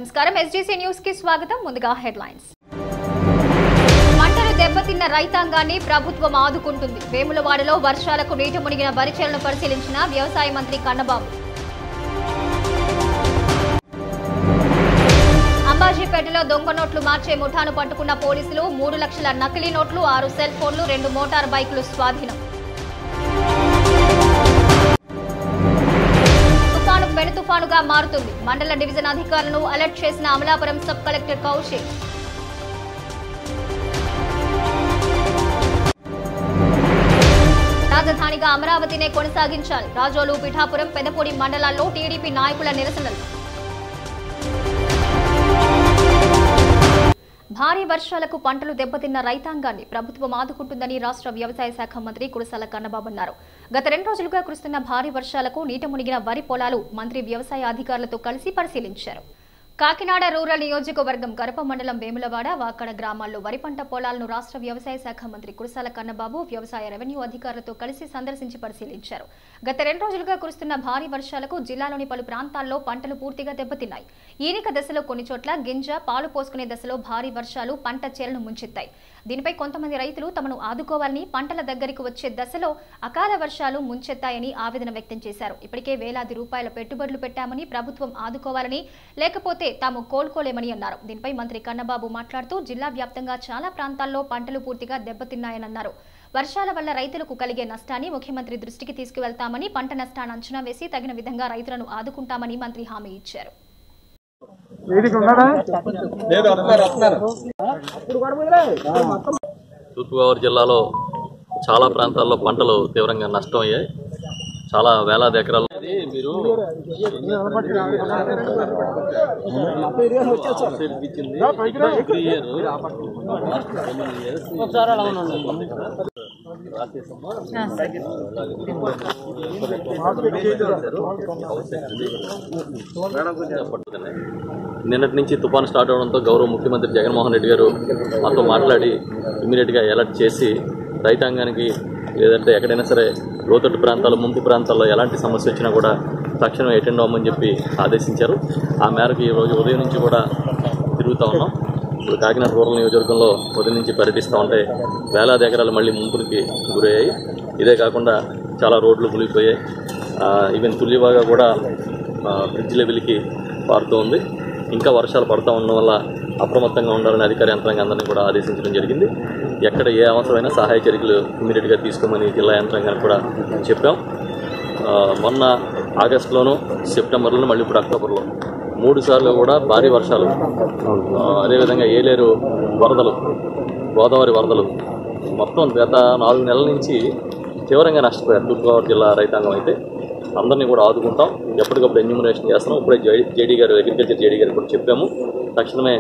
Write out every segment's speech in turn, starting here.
నమస్కారం SGC news కి స్వాగతం ముందుగా హెడ్లైన్స్ పంటలు దెబ్బతిన్న రైతాంగాన్ని ప్రభుత్వం ఆదుకుంటుంది వేములవాడలో వర్షాలకు నీట మునిగిన వరి చేలను పరిశీలించిన వ్యవసాయ మంత్రి కన్నబాబు అంబాజీపేటలో దొంగ నోట్లు మార్చే ముఠాను పట్టుకున్న పోలీసులు మూడు లక్షల నకిలీ నోట్లు ఆరు సెల్ ఫోన్లు రెండు మోటార్ బైకులు స్వాధీనం తుఫాను పెను తుఫానుగా మారుతుంది మండల డివిజన్ అధికారులను అలర్ట్ చేసిన అమలాపురం సబ్ కలెక్టర్ కౌశిక్ రాజధానిగా అమరావతినే కొనసాగించాలి రాజోలు పిఠాపురం పెదపూడి మండలాల్లో టీడీపీ నాయకుల నిరసనలు భారీ వర్షాలకు పంటలు దెబ్బతిన్న రైతాంగాన్ని ప్రభుత్వం ఆదుకుంటుందని రాష్ట్ర వ్యవసాయ శాఖ మంత్రి కురసాల కన్నబాబు అన్నారు గత రెండు రోజులుగా కురుస్తున్న భారీ వర్షాలకు నీట మునిగిన వరి పొలాలు మంత్రి వ్యవసాయ అధికారులతో కలిసి పరిశీలించారు కాకినాడ రూరల్ నియోజకవర్గం కరప మండలం వేములవాడ వాకడ గ్రామాల్లో వరి పంట పొలాలను రాష్ట్ర వ్యవసాయ శాఖ మంత్రి కురసాల కన్నబాబు వ్యవసాయ రెవెన్యూ అధికారులతో కలిసి సందర్శించి పరిశీలించారు గత రెండు రోజులుగా కురుస్తున్న భారీ వర్షాలకు జిల్లాలోని పలు ప్రాంతాల్లో పంటలు పూర్తిగా దెబ్బతిన్నాయి ఈనిక దశలో కొన్ని చోట్ల గింజ పాలు పోసుకునే దశలో భారీ వర్షాలు పంట చేలను ముంచెత్తాయి దీనిపై కొంతమంది రైతులు తమను ఆదుకోవాలని పంటల దగ్గరికి వచ్చే దశలో అకాల వర్షాలు ముంచెత్తాయని ఆవేదన వ్యక్తం చేశారు ఇప్పటికే వేలాది రూపాయల పెట్టుబడులు పెట్టామని ప్రభుత్వం ఆదుకోవాలని లేకపోతే తాము కోలుకోలేమని అన్నారు దీనిపై మంత్రి కన్నబాబు మాట్లాడుతూ జిల్లా వ్యాప్తంగా చాలా ప్రాంతాల్లో పంటలు పూర్తిగా దెబ్బతిన్నాయని అన్నారు వర్షాల వల్ల రైతులకు కలిగే నష్టాన్ని ముఖ్యమంత్రి దృష్టికి తీసుకువెళ్తామని పంట నష్టాన్ని అంచనా వేసి తగిన విధంగా రైతులను ఆదుకుంటామని మంత్రి హామీ ఇచ్చారు వీడికి ఉన్నాడా తూర్పుగోదావరి జిల్లాలో చాలా ప్రాంతాల్లో పంటలు తీవ్రంగా నష్టం అయ్యాయి చాలా వేలాది ఎకరాలు అది మీరు ఇచ్చింది every year పట్టుదలే. నిన్నటి నుంచి తుఫాను స్టార్ట్ అవడంతో గౌరవ ముఖ్యమంత్రి జగన్మోహన్ రెడ్డి గారు మాతో మాట్లాడి ఇమీడియట్గా అలర్ట్ చేసి రైతాంగానికి లేదంటే ఎక్కడైనా సరే లోతట్టు ప్రాంతాలు ముంపు ప్రాంతాల్లో ఎలాంటి సమస్య వచ్చినా కూడా తక్షణం అటెండ్ అవ్వమని చెప్పి ఆదేశించారు ఆ మేరకు ఈ రోజు ఉదయం నుంచి కూడా తిరుగుతూ ఉన్నాం ఇప్పుడు కాకినాడ రూరల్ నియోజకవర్గంలో ఉదయం నుంచి పర్యటిస్తూ ఉంటే వేలాది ఎకరాలు మళ్ళీ ముంపునికి గురయ్యాయి ఇదే కాకుండా చాలా రోడ్లు మునిగిపోయాయి ఆ, ఈవెన్ తుల్లివాగా కూడా ఆ, బ్రిడ్జ్ లెవెల్కి పారుతూ ఉంది ఇంకా వర్షాలు పడుతూ ఉండడం వల్ల అప్రమత్తంగా ఉండాలని అధికార యంత్రాంగం అందరినీ కూడా ఆదేశించడం జరిగింది ఎక్కడ ఏ అవసరమైనా సహాయ చర్యలు ఇమీడియట్గా తీసుకోమని జిల్లా యంత్రాంగానికి కూడా చెప్పాం ఆ, మొన్న ఆగస్టులోను సెప్టెంబర్లోను మళ్ళీ ఇప్పుడు అక్టోబర్లో మూడు సార్లు కూడా భారీ వర్షాలు ఆ, అదేవిధంగా ఏలేరు వరదలు గోదావరి వరదలు మొత్తం గత నాలుగు నెలల నుంచి తీవ్రంగా నష్టపోయారు తూర్పుగోదావరి జిల్లా రైతాంగం అయితే అందరినీ కూడా ఆదుకుంటాం ఎప్పటికప్పుడు ఎన్యూమినేషన్ చేస్తున్నాం ఇప్పుడే జేడీ జేడీ గారు అగ్రికల్చర్ జేడీ గారికి కూడా చెప్పాము తక్షణమే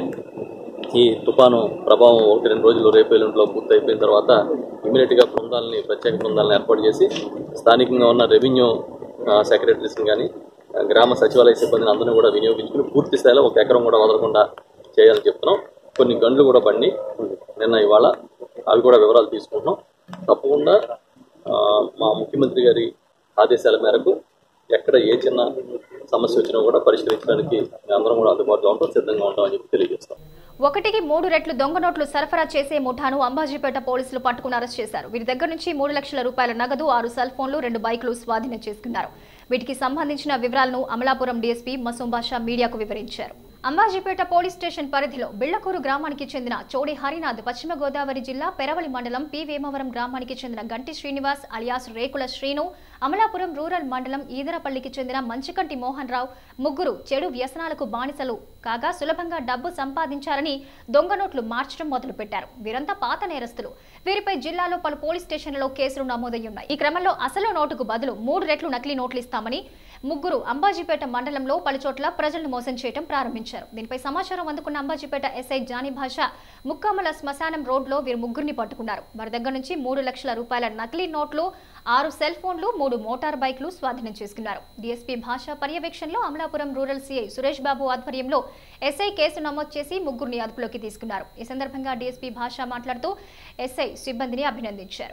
ఈ తుఫాను ప్రభావం ఒకటి రెండు రోజులు రేపు ఎల్లుండిలో పూర్తి అయిపోయిన తర్వాత ఇమీడియట్గా బృందాలని ప్రత్యేక బృందాలను ఏర్పాటు చేసి స్థానికంగా ఉన్న రెవెన్యూ సెక్రటరీస్ని కానీ గ్రామ సచివాలయ సిబ్బందిని అందరినీ కూడా వినియోగించుకుని పూర్తి స్థాయిలో ఒక ఎకరం కూడా వదలకుండా చేయాలని చెప్తున్నాం కొన్ని గండ్లు కూడా బండి నిన్న ఇవాళ అవి కూడా వివరాలు తీసుకుంటున్నాం తప్పకుండా ఆ, మా ముఖ్యమంత్రి గారి ఆదేశాల మేరకు ఎక్కడ ఏ చిన్న సమస్య వచ్చినా కూడా పరిష్కరించడానికి మేమందరం కూడా అందుబాటులో ఉంటాం సిద్ధంగా ఉంటామని చెప్పి తెలియజేస్తాం ఒకటికి మూడు రెట్లు దొంగ నోట్లు సరఫరా చేసే ముఠాను అంబాజీపేట పోలీసులు పట్టుకుని అరెస్ట్ చేశారు వీరి దగ్గర నుంచి మూడు లక్షల రూపాయల నగదు ఆరు సెల్ ఫోన్లు రెండు బైకులు స్వాధీనం చేసుకున్నారు వీటికి సంబంధించిన వివరాలను అమలాపురం డీఎస్పీ మసూం బాషా మీడియాకు వివరించారు అంబాజీపేట పోలీస్ స్టేషన్ పరిధిలో బిళ్లకూరు గ్రామానికి చెందిన చోడి హరినాథ్ పశ్చిమ గోదావరి జిల్లా పెరవలి మండలం పి వేమవరం గ్రామానికి చెందిన గంటి శ్రీనివాస్ అలియాస్ రేకుల శ్రీను అమలాపురం రూరల్ మండలం ఈదరపల్లికి చెందిన మంచికంటి మోహన్ రావు ముగ్గురు చెడు వ్యసనాలకు బానిసలు కాగా సులభంగా డబ్బు సంపాదించాలని దొంగ నోట్లు మార్చడం మొదలుపెట్టారు వీరంతా పాత నేరస్తులు వీరిపై జిల్లాలో పలు పోలీస్ స్టేషన్లలో కేసులు నమోదయ్యున్నాయి ఈ క్రమంలో అసలు నోటుకు బదులు మూడు రెట్లు నకిలీ నోట్లు ఇస్తామని ముగ్గురు అంబాజీపేట మండలంలో పలుచోట్ల ప్రజలను మోసం చేయడం ప్రారంభించారు దీనిపై సమాచారం అందుకున్న అంబాజీపేట ఎస్ఐ జానీ భాష ముక్కామల శ్మశానం రోడ్లో వీరు ముగ్గురిని పట్టుకున్నారు వారి దగ్గర నుంచి మూడు లక్షల రూపాయల నకిలీ నోట్లు ఆరు సెల్ ఫోన్లు మూడు మోటార్ బైక్లు స్వాధీనం చేసుకున్నారు డీఎస్పీ భాష పర్యవేక్షణలో అమలాపురం రూరల్ సీఐ సురేష్ బాబు ఆధ్వర్యంలో ఎస్ఐ కేసు నమోదు చేసి ముగ్గురిని అదుపులోకి తీసుకున్నారు ఈ సందర్భంగా డీఎస్పీ భాష మాట్లాడుతూ ఎస్ఐ సిబ్బందిని అభినందించారు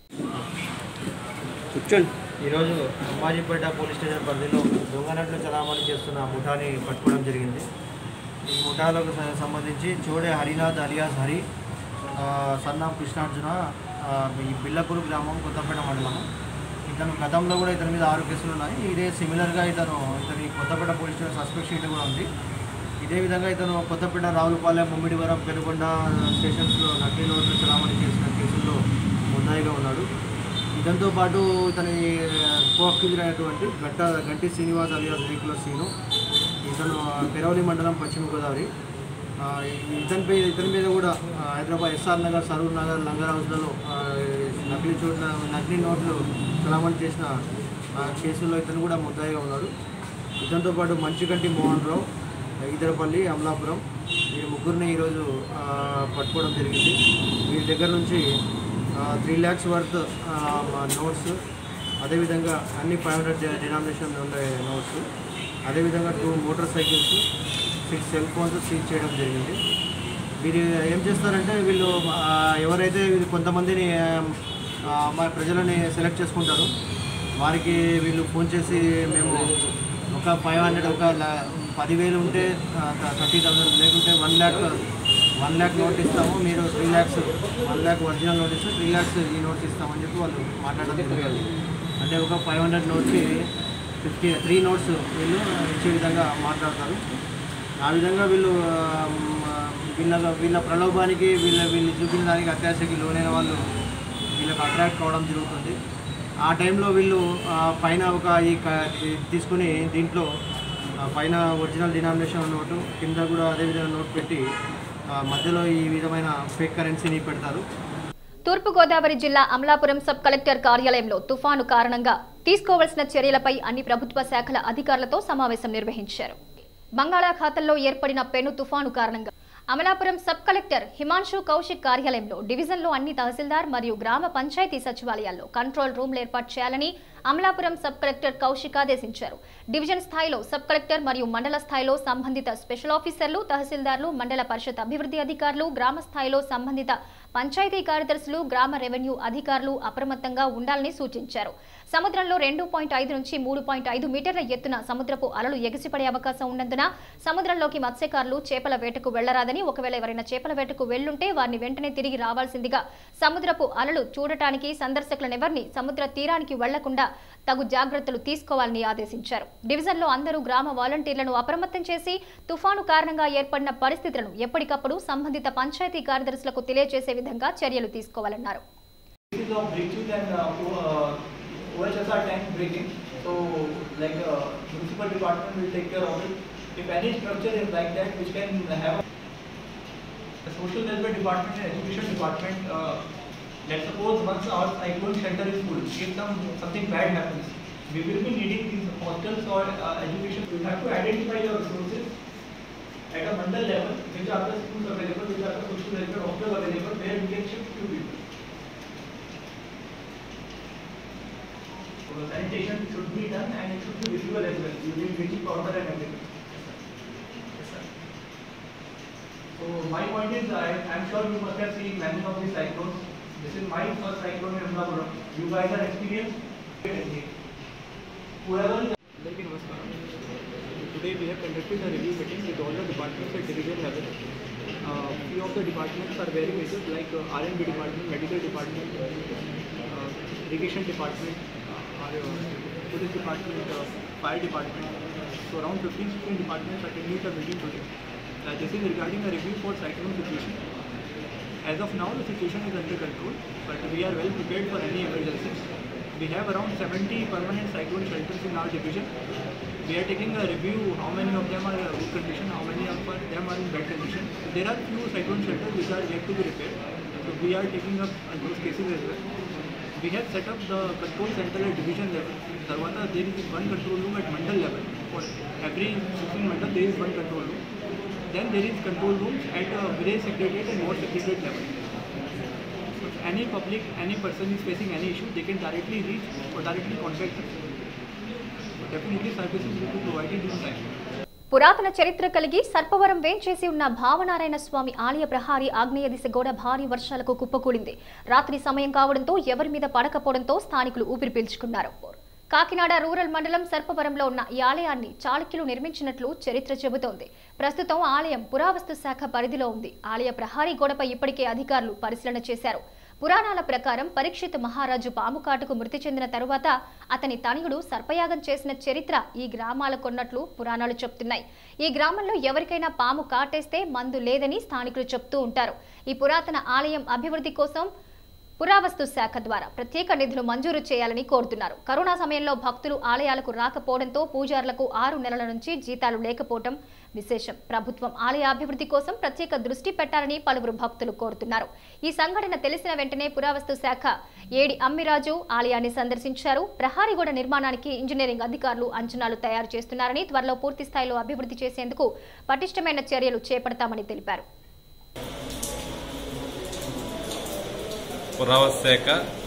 ఈరోజు అంబాజీపేట పోలీస్ స్టేషన్ పరిధిలో దొంగనట్లు చలామణి చేస్తున్న ముఠాని పట్టుకోవడం జరిగింది ఈ ముఠాలకు స- సంబంధించి చోడే హరినాథ్ అలియాస్ హరి ఆ, సన్నాం కృష్ణార్జున ఆ, ఈ బిల్లపూర్ గ్రామం కొత్తపేట మండలం ఇతను గతంలో కూడా ఇతని మీద ఆరు కేసులు ఉన్నాయి ఇదే సిమిలర్గా ఇతను ఇతని Kothapeta police station suspect sheet కూడా ఉంది ఇదే విధంగా ఇతను కొత్తపేట రావులపాలెం ముమ్మిడివరం పెనుకొండ స్టేషన్స్లో నకిలీ నోట్లు చలామణి చేసిన కేసుల్లో ముద్దాయిగా ఉన్నాడు ఇతనితో పాటు ఇతని కోక్కిజర్ అయినటువంటి గట్ట గంటి శ్రీనివాస్ అలియాస్ వెహికల్ సీను ఇతను పెరవలి మండలం పశ్చిమ గోదావరి ఆ, ఇతనిపై ఇతని మీద కూడా ఆ, హైదరాబాద్ ఎస్ఆర్ నగర్ సరూర్ నగర్ లంగర్ హౌస్లలో ఆ, నకిలీ చోట్ల నకిలీ నోట్లు చలామణి చేసిన ఆ, కేసుల్లో ఇతను కూడా ముద్దాయిగా ఉన్నాడు ఇతనితో పాటు మంచుగంటి మోహన్ రావు ఇదరపల్లి అమలాపురం వీరి ముగ్గురిని ఈరోజు ఆ, పట్టుకోవడం జరిగింది వీరి దగ్గర నుంచి త్రీ ల్యాక్స్ వర్త్ నోట్స్ అదేవిధంగా అన్ని ఫైవ్ హండ్రెడ్ డినామినేషన్ ఉండే నోట్స్ అదేవిధంగా two motorcycles six cell phones seize చేయడం జరిగింది వీరు ఏం చేస్తారంటే వీళ్ళు ఆ, ఎవరైతే వీళ్ళు కొంతమందిని ఆ, మా ప్రజలని సెలెక్ట్ చేసుకుంటారు వారికి వీళ్ళు ఫోన్ చేసి మేము ఒక ఫైవ్ హండ్రెడ్ ఒక లా- పదివేలు ఉంటే థర్టీ థౌసండ్ లేకుంటే one lakh one lakh note ఇస్తాము మీరు three lakhs one lakh original note ఇస్తే త్రీ ల్యాక్స్ ఈ నోట్స్ ఇస్తామని చెప్పి వాళ్ళు మాట్లాడడం జరిగేది అంటే ఒక ఫైవ్ హండ్రెడ్ నోట్కి ఫిఫ్టీ త్రీ నోట్స్ వీళ్ళు ఇచ్చే విధంగా మాట్లాడతారు ఆ విధంగా వీళ్ళు ఆ, వీళ్ళ వీళ్ళ ప్రలోభానికి వీళ్ళ వీళ్ళు చూపిన దానికి అత్యాశకి లోనైన వాళ్ళు వీళ్ళకి అట్రాక్ట్ కావడం జరుగుతుంది ఆ టైంలో వీళ్ళు ఆ, పైన ఒక ఈ క- ఈ తీసుకుని దీంట్లో ఆ, పైన ఒరిజినల్ డినామినేషన్ నోటు కింద కూడా అదేవిధంగా నోట్ పెట్టి ఆ, మధ్యలో ఈ విధమైన ఫేక్ కరెన్సీని పెడతారు తూర్పుగోదావరి జిల్లా అమలాపురం సబ్ కలెక్టర్ కార్యాలయంలో తుఫాను కారణంగా తీసుకోవాల్సిన చర్యలపై అన్ని ప్రభుత్వ శాఖల అధికారులతో సమావేశం నిర్వహించారు బంగాళాఖాతంలో ఏర్పడిన పెను తుఫాను కారణంగా అమలాపురం సబ్ కలెక్టర్ హిమాంశు కౌశిక్ కార్యాలయంలో డివిజన్లో అన్ని తహసీల్దార్ మరియు గ్రామ పంచాయతీ సచివాలయాల్లో కంట్రోల్ రూమ్లు ఏర్పాటు చేయాలని అమలాపురం సబ్ కలెక్టర్ కౌశిక్ ఆదేశించారు డివిజన్ స్థాయిలో సబ్ కలెక్టర్ మరియు మండల స్థాయిలో సంబంధిత స్పెషల్ ఆఫీసర్లు తహసీల్దార్లు మండల పరిషత్ అభివృద్ధి అధికారులు గ్రామ స్థాయిలో సంబంధిత పంచాయతీ కార్యదర్శులు గ్రామ రెవెన్యూ అధికారులు అప్రమత్తంగా ఉండాలని సూచించారు సముద్రంలో రెండు పాయింట్ ఐదు నుంచి మూడు పాయింట్ ఐదు మీటర్ల ఎత్తున సముద్రపు అలలు ఎగిసిపడే అవకాశం ఉన్నందున సముద్రంలోకి మత్స్యకారులు చేపల వేటకు వెళ్లరాదని ఒకవేళ ఎవరైనా చేపల వేటకు వెళ్లుంటే వారిని వెంటనే తిరిగి రావాల్సిందిగా సముద్రపు అలలు చూడటానికి సందర్శకులనెవరిని సముద్ర తీరానికి వెళ్లకుండా తగు జాగ్రత్తలు తీసుకోవాలని ఆదేశించారు డివిజన్లో అందరూ గ్రామ వాలంటీర్లను అప్రమత్తం చేసి తుఫాను కారణంగా ఏర్పడిన పరిస్థితులను ఎప్పటికప్పుడు సంబంధిత పంచాయతీ కార్యదర్శులకు తెలియజేసే విధంగా చర్యలు తీసుకోవాలన్నారు cases of breaches and uh, O- uh, OHSR tank breaking. So, like uh, municipal department will take care of it. If any structure is like that, which can have a the social welfare department and education department. Uh, let's suppose once our cyclone shelter is full, if some something bad happens, we will be needing these hostels or uh, education. You have to identify your resources at a mandal level, which are the schools available, which are the social welfare hostels available, where we can shift few people. So sanitation should be done and it should be visible as well, using bleaching powder and everything. Yes, sir. So my point is, I am sure you must have seen many of these cyclones. This is my first cyclone in Amnapuram. You guys are experienced. Whoever అందరికీ నమస్కారం today we have conducted a review meeting with all the departments at division level. Uh, few of the departments are very major like uh, R&D department, medical department, uh, irrigation department, uh, our, uh, police department, uh, fire department. So around 15 16 departments attended the meeting today. Uh, this is regarding a review for cyclone situation. As of now, the situation is under control, but we are well prepared for any emergencies. We have around 70 permanent cyclone shelters in our division. We are taking a review how many of them are in good condition, how many of them are in bad condition. There are few cyclone shelters which are yet to be repaired. So we are taking up on those cases as well. We have set up the control center at division level. Tarwata, there is one control room at mandal level. For every 16 mandal, there is one control room. Then there is control rooms at uh, village secretariat and ward secretariat level. So if any public, any person is facing any issue, they can directly reach or directly contact us. So definitely services will be provided in time. పురాతన చరిత్ర కలిగి సర్పవరం వేంచేసి ఉన్న భావనారాయణ స్వామి ఆలయ ప్రహారీ ఆగ్నేయ దిశ గోడ భారీ వర్షాలకు కుప్పకూలింది రాత్రి సమయం కావడంతో ఎవరి మీద పడకపోవడంతో స్థానికులు ఊపిరి పీల్చుకున్నారు కాకినాడ రూరల్ మండలం సర్పవరంలో ఉన్న ఈ ఆలయాన్ని చాళుక్యులు నిర్మించినట్లు చరిత్ర చెబుతోంది ప్రస్తుతం ఆలయం పురావస్తు శాఖ పరిధిలో ఉంది ఆలయ ప్రహారీ గోడపై ఇప్పటికే అధికారులు పరిశీలన చేశారు పురాణాల ప్రకారం పరీక్షిత్ మహారాజు పాము కాటుకు మృతి చెందిన తరువాత అతని తనయుడు సర్పయాగం చేసిన చరిత్ర ఈ గ్రామాలకున్నట్లు పురాణాలు చెప్తున్నాయి ఈ గ్రామంలో ఎవరికైనా పాము కాటేస్తే మందు లేదని స్థానికులు చెప్తూ ఉంటారు ఈ పురాతన ఆలయం అభివృద్ధి కోసం పురావస్తు శాఖ ద్వారా ప్రత్యేక నిధులు మంజూరు చేయాలని కోరుతున్నారు కరోనా సమయంలో భక్తులు ఆలయాలకు రాకపోవడంతో పూజారులకు ఆరు నెలల నుంచి జీతాలు లేకపోవడం విశేషం ప్రభుత్వం ఆలయ అభివృద్ధి కోసం ప్రత్యేక దృష్టి పెట్టాలని పలువురు భక్తులు కోరుతున్నారు ఈ సంఘటన తెలిసిన వెంటనే పురావస్తు శాఖ ఏడి అమ్మిరాజు ఆలయాన్ని సందర్శించారు ప్రహారీగూడ నిర్మాణానికి ఇంజనీరింగ్ అధికారులు అంచనాలు తయారు చేస్తున్నారని త్వరలో పూర్తి స్థాయిలో అభివృద్ధి చేసేందుకు పటిష్టమైన చర్యలు చేపడతామని తెలిపారు పురావస్తు శాఖ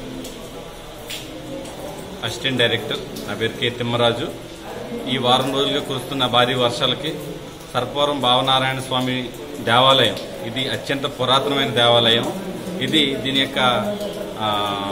అసిస్టెంట్ డైరెక్టర్ నా పేరు కె తిమ్మరాజు ఈ వారం రోజులుగా కురుస్తున్న భారీ వర్షాలకి సర్పవరం భావనారాయణ స్వామి దేవాలయం ఇది అత్యంత పురాతనమైన దేవాలయం ఇది దీని యొక్క ఆ,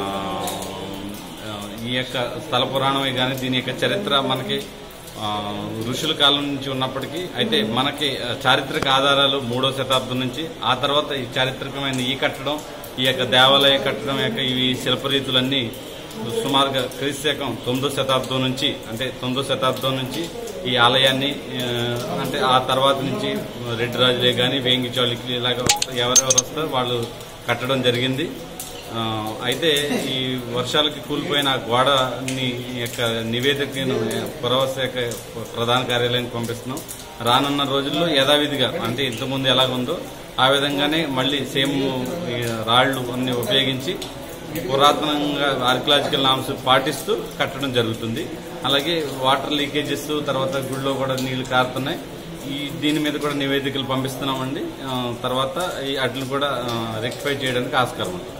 ఈ యొక్క స్థల పురాణమే కానీ దీని యొక్క చరిత్ర మనకి ఆ, ఋషుల కాలం నుంచి ఉన్నప్పటికీ అయితే మనకి ఆ, చారిత్రక ఆధారాలు మూడో శతాబ్దం నుంచి ఆ తర్వాత ఈ చారిత్రకమైన ఈ కట్టడం ఈ యొక్క దేవాలయ కట్టడం యొక్క ఈ శిల్పరీతులన్నీ సుమారుగా క్రీస్తు శకం తొమ్మిదో శతాబ్దం నుంచి అంటే తొమ్మిదో శతాబ్దం నుంచి ఈ ఆలయాన్ని ఆ, అంటే ఆ తర్వాత నుంచి రెడ్డి రాజులే కానీ వేంగి చాళుక్యులు ఇలాగ ఎవరెవరు వస్తారో వాళ్ళు కట్టడం జరిగింది ఆ, అయితే ఈ వర్షాలకి కూలిపోయిన ఆ గోడని యొక్క నివేదికను పురవస్థ శాఖ ప్రధాన కార్యాలయానికి పంపిస్తున్నాం రానున్న రోజుల్లో యథావిధిగా అంటే ఇంతకుముందు ఎలాగుందో ఆ విధంగానే మళ్ళీ సేమ్ ఈ రాళ్లు అన్ని ఉపయోగించి పురాతనంగా ఆర్కియలాజికల్ నామ్స్ పాటిస్తూ కట్టడం జరుగుతుంది అలాగే వాటర్ లీకేజెస్ తర్వాత గుడిలో కూడా నీళ్లు కారుతున్నాయి ఈ దీని మీద కూడా నివేదికలు పంపిస్తున్నామండి ఆ, తర్వాత ఈ వాటిని కూడా రెక్టిఫై చేయడానికి ఆస్కారం ఉంది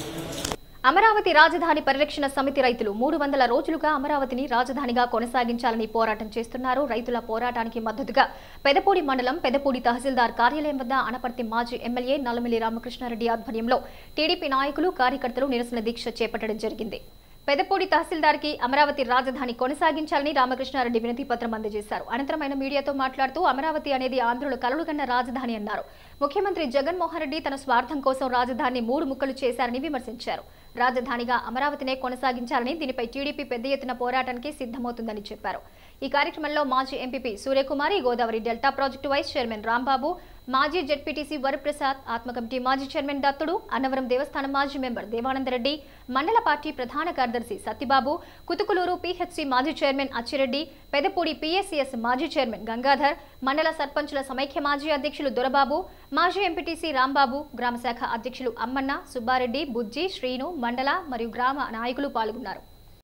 అమరావతి రాజధాని పరిరక్షణ సమితి రైతులు మూడు వందల రోజులుగా అమరావతిని రాజధానిగా కొనసాగించాలని పోరాటం చేస్తున్నారు రైతుల పోరాటానికి మద్దతుగా పెదపూడి మండలం పెదపూడి తహసీల్దార్ కార్యాలయం వద్ద అనపర్తి మాజీ ఎమ్మెల్యే నల్లమిల్లి రామకృష్ణారెడ్డి ఆధ్వర్యంలో టీడీపీ నాయకులు కార్యకర్తలు నిరసన దీక్ష చేపట్టడం జరిగింది పెదపూడి తహసీల్దార్కి అమరావతి రాజధాని కొనసాగించాలని రామకృష్ణారెడ్డి వినతి పత్రం అందజేశారు అనంతరం ఆయన మీడియాతో మాట్లాడుతూ అమరావతి అనేది ఆంధ్రుల కలలుగన్న రాజధాని అన్నారు ముఖ్యమంత్రి జగన్మోహన్ రెడ్డి తన స్వార్థం కోసం రాజధానిని మూడు ముక్కలు చేశారని విమర్శించారు రాజధానిగా అమరావతినే కొనసాగించాలని దీనిపై టీడీపీ పెద్ద ఎత్తున పోరాటానికి సిద్ధమవుతుందని చెప్పారు ఈ కార్యక్రమంలో మాజీ MPP Suryakumari Godavari delta project vice chairman Rambabu మాజీ జెడ్పీటీసీ వరప్రసాద్ ఆత్మ కమిటీ మాజీ చైర్మన్ దత్తుడు అన్నవరం దేవస్థానం మాజీ మెంబర్ దేవానందరెడ్డి మండల పార్టీ ప్రధాన కార్యదర్శి సత్యబాబు కుతుకులూరు పీహెచ్సీ మాజీ చైర్మన్ అచ్చిరెడ్డి పెదపూడి పీఎస్సీఎస్ మాజీ చైర్మన్ గంగాధర్ మండల సర్పంచుల సమైక్య మాజీ అధ్యక్షులు దొరబాబు మాజీ ఎంపీటీసీ రాంబాబు గ్రామ శాఖ అధ్యక్షులు అమ్మన్న సుబ్బారెడ్డి బుజ్జి శ్రీను మండల మరియు గ్రామ నాయకులు పాల్గొన్నారు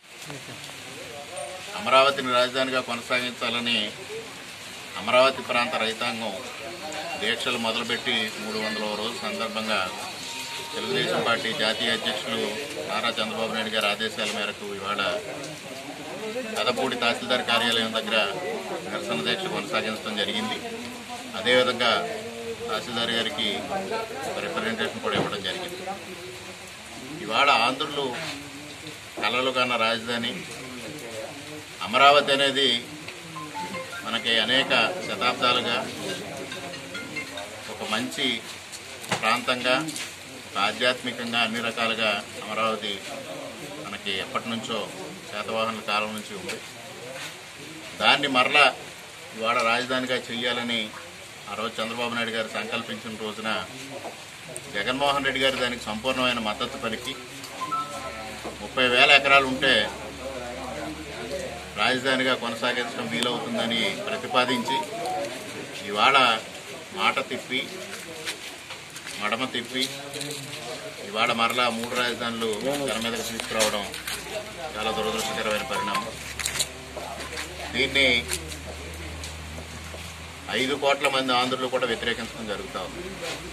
అమరావతిని రాజధానిగా కొనసాగించాలని అమరావతి ప్రాంత రైతాంగం దీక్షలు మొదలుపెట్టి మూడు వందల రోజు సందర్భంగా తెలుగుదేశం పార్టీ జాతీయ అధ్యక్షులు నారా చంద్రబాబు నాయుడు గారి ఆదేశాల మేరకు ఇవాళ పెదపూడి తహసీల్దార్ కార్యాలయం దగ్గర నిరసన దీక్ష కొనసాగించడం జరిగింది అదేవిధంగా తహసీల్దార్ గారికి రిప్రజెంటేషన్ కూడా ఇవ్వడం జరిగింది ఇవాళ ఆంధ్రులు కలలు కన్న రాజధాని అమరావతి అనేది మనకి అనేక శతాబ్దాలుగా ఒక మంచి ప్రాంతంగా ఒక ఆధ్యాత్మికంగా అన్ని రకాలుగా అమరావతి మనకి ఎప్పటి నుంచో శాతవాహనుల కాలం నుంచి ఉంది దాన్ని మరలా ఇవాళ రాజధానిగా చెయ్యాలని ఆ రోజు చంద్రబాబు నాయుడు గారు సంకల్పించిన రోజున జగన్మోహన్ రెడ్డి గారు దానికి సంపూర్ణమైన మద్దతు పలికి ముప్పై వేల ఎకరాలు ఉంటే రాజధానిగా కొనసాగించడం వీలవుతుందని ప్రతిపాదించి ఇవాళ మాట తిప్పి మడమ తిప్పి ఇవాళ మరలా మూడు రాజధానులు తెర మీదకు తీసుకురావడం చాలా దురదృష్టకరమైన పరిణామం దీన్ని ఐదు కోట్ల మంది ఆంధ్రులు కూడా వ్యతిరేకించడం జరుగుతూ ఉంది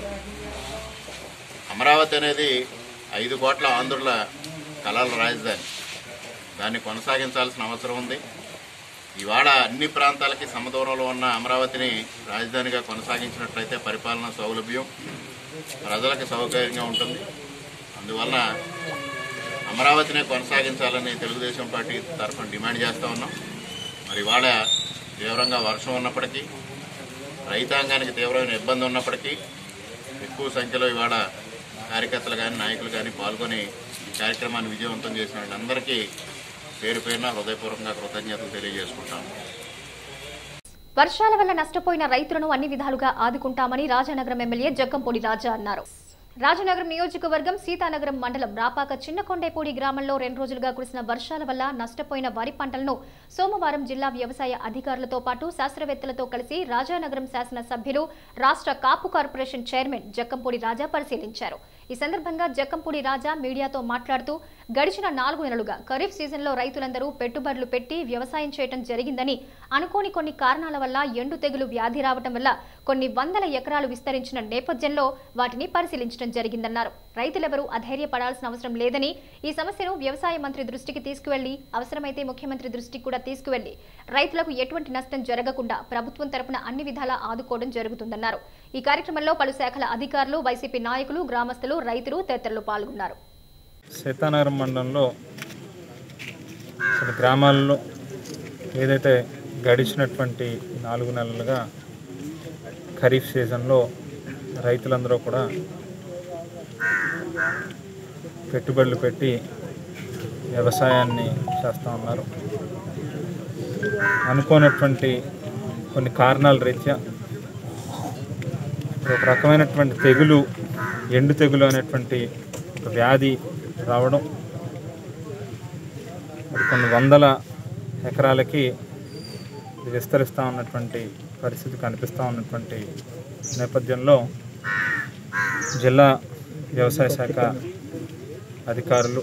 అమరావతి అనేది ఐదు కోట్ల ఆంధ్రుల కళల రాజధాని దాన్ని కొనసాగించాల్సిన అవసరం ఉంది ఇవాళ అన్ని ప్రాంతాలకి సమదూరంలో ఉన్న అమరావతిని రాజధానిగా కొనసాగించినట్లయితే పరిపాలన సౌలభ్యం ప్రజలకు సౌకర్యంగా ఉంటుంది అందువల్ల అమరావతినే కొనసాగించాలని తెలుగుదేశం పార్టీ తరఫున డిమాండ్ చేస్తూ ఉన్నాం మరి ఇవాళ తీవ్రంగా వర్షం ఉన్నప్పటికీ రైతాంగానికి తీవ్రమైన ఇబ్బంది ఉన్నప్పటికీ ఎక్కువ సంఖ్యలో ఇవాళ కార్యకర్తలు కానీ నాయకులు కానీ పాల్గొని ఈ కార్యక్రమాన్ని విజయవంతం చేసిన వాళ్ళందరికీ పేరు పేరున హృదయపూర్వకంగా కృతజ్ఞతలు తెలియజేసుకుంటాం వర్షాల వల్ల నష్టపోయిన రైతులను అన్ని విధాలుగా ఆదుకుంటామని రాజానగరం ఎమ్మెల్యే జగ్గంపూడి రాజా అన్నారు రాజనగరం నియోజకవర్గం సీతానగరం మండలం రాపాక చిన్నకొండేపూడి గ్రామంలో రెండు రోజులుగా కురిసిన వర్షాల వల్ల నష్టపోయిన వరి పంటలను సోమవారం జిల్లా వ్యవసాయ అధికారులతో పాటు శాస్త్రవేత్తలతో కలిసి రాజానగరం శాసన సభ్యులు రాష్ట్ర కాపు కార్పొరేషన్ చైర్మన్ జక్కంపూడి రాజా పరిశీలించారు ఈ సందర్భంగా జక్కంపూడి రాజా మీడియాతో మాట్లాడుతూ గడిచిన నాలుగు నెలలుగా ఖరీఫ్ సీజన్లో రైతులందరూ పెట్టుబడులు పెట్టి వ్యవసాయం చేయడం జరిగిందని అనుకోని కొన్ని కారణాల వల్ల ఎండు తెగులు వ్యాధి రావటం వల్ల కొన్ని వందల ఎకరాలు విస్తరించిన నేపథ్యంలో వాటిని పరిశీలించడం జరిగిందన్నారు రైతులెవరూ అధైర్యపడాల్సిన అవసరం లేదని ఈ సమస్యను వ్యవసాయ మంత్రి దృష్టికి తీసుకువెళ్లి అవసరమైతే ముఖ్యమంత్రి దృష్టికి కూడా తీసుకువెళ్లి రైతులకు ఎటువంటి నష్టం జరగకుండా ప్రభుత్వం తరపున అన్ని విధాలా ఆదుకోవడం జరుగుతుందన్నారు ఈ కార్యక్రమంలో పలు శాఖల అధికారులు వైసీపీ నాయకులు గ్రామస్తులు రైతులు తదితరులు పాల్గొన్నారు సీతానగరం మండలంలో కొన్ని గ్రామాల్లో ఏదైతే గడిచినటువంటి నాలుగు నెలలుగా ఖరీఫ్ సీజన్లో రైతులందరూ కూడా పెట్టుబడులు పెట్టి వ్యవసాయాన్ని చేస్తూ ఉన్నారు అనుకోనటువంటి కొన్ని కారణాల రీత్యా ఒక రకమైనటువంటి తెగులు ఎండు తెగులు అనేటువంటి ఒక వ్యాధి రావడం మరి కొన్ని వందల ఎకరాలకి ఇది విస్తరిస్తూ ఉన్నటువంటి పరిస్థితి కనిపిస్తూ ఉన్నటువంటి నేపథ్యంలో జిల్లా వ్యవసాయ శాఖ అధికారులు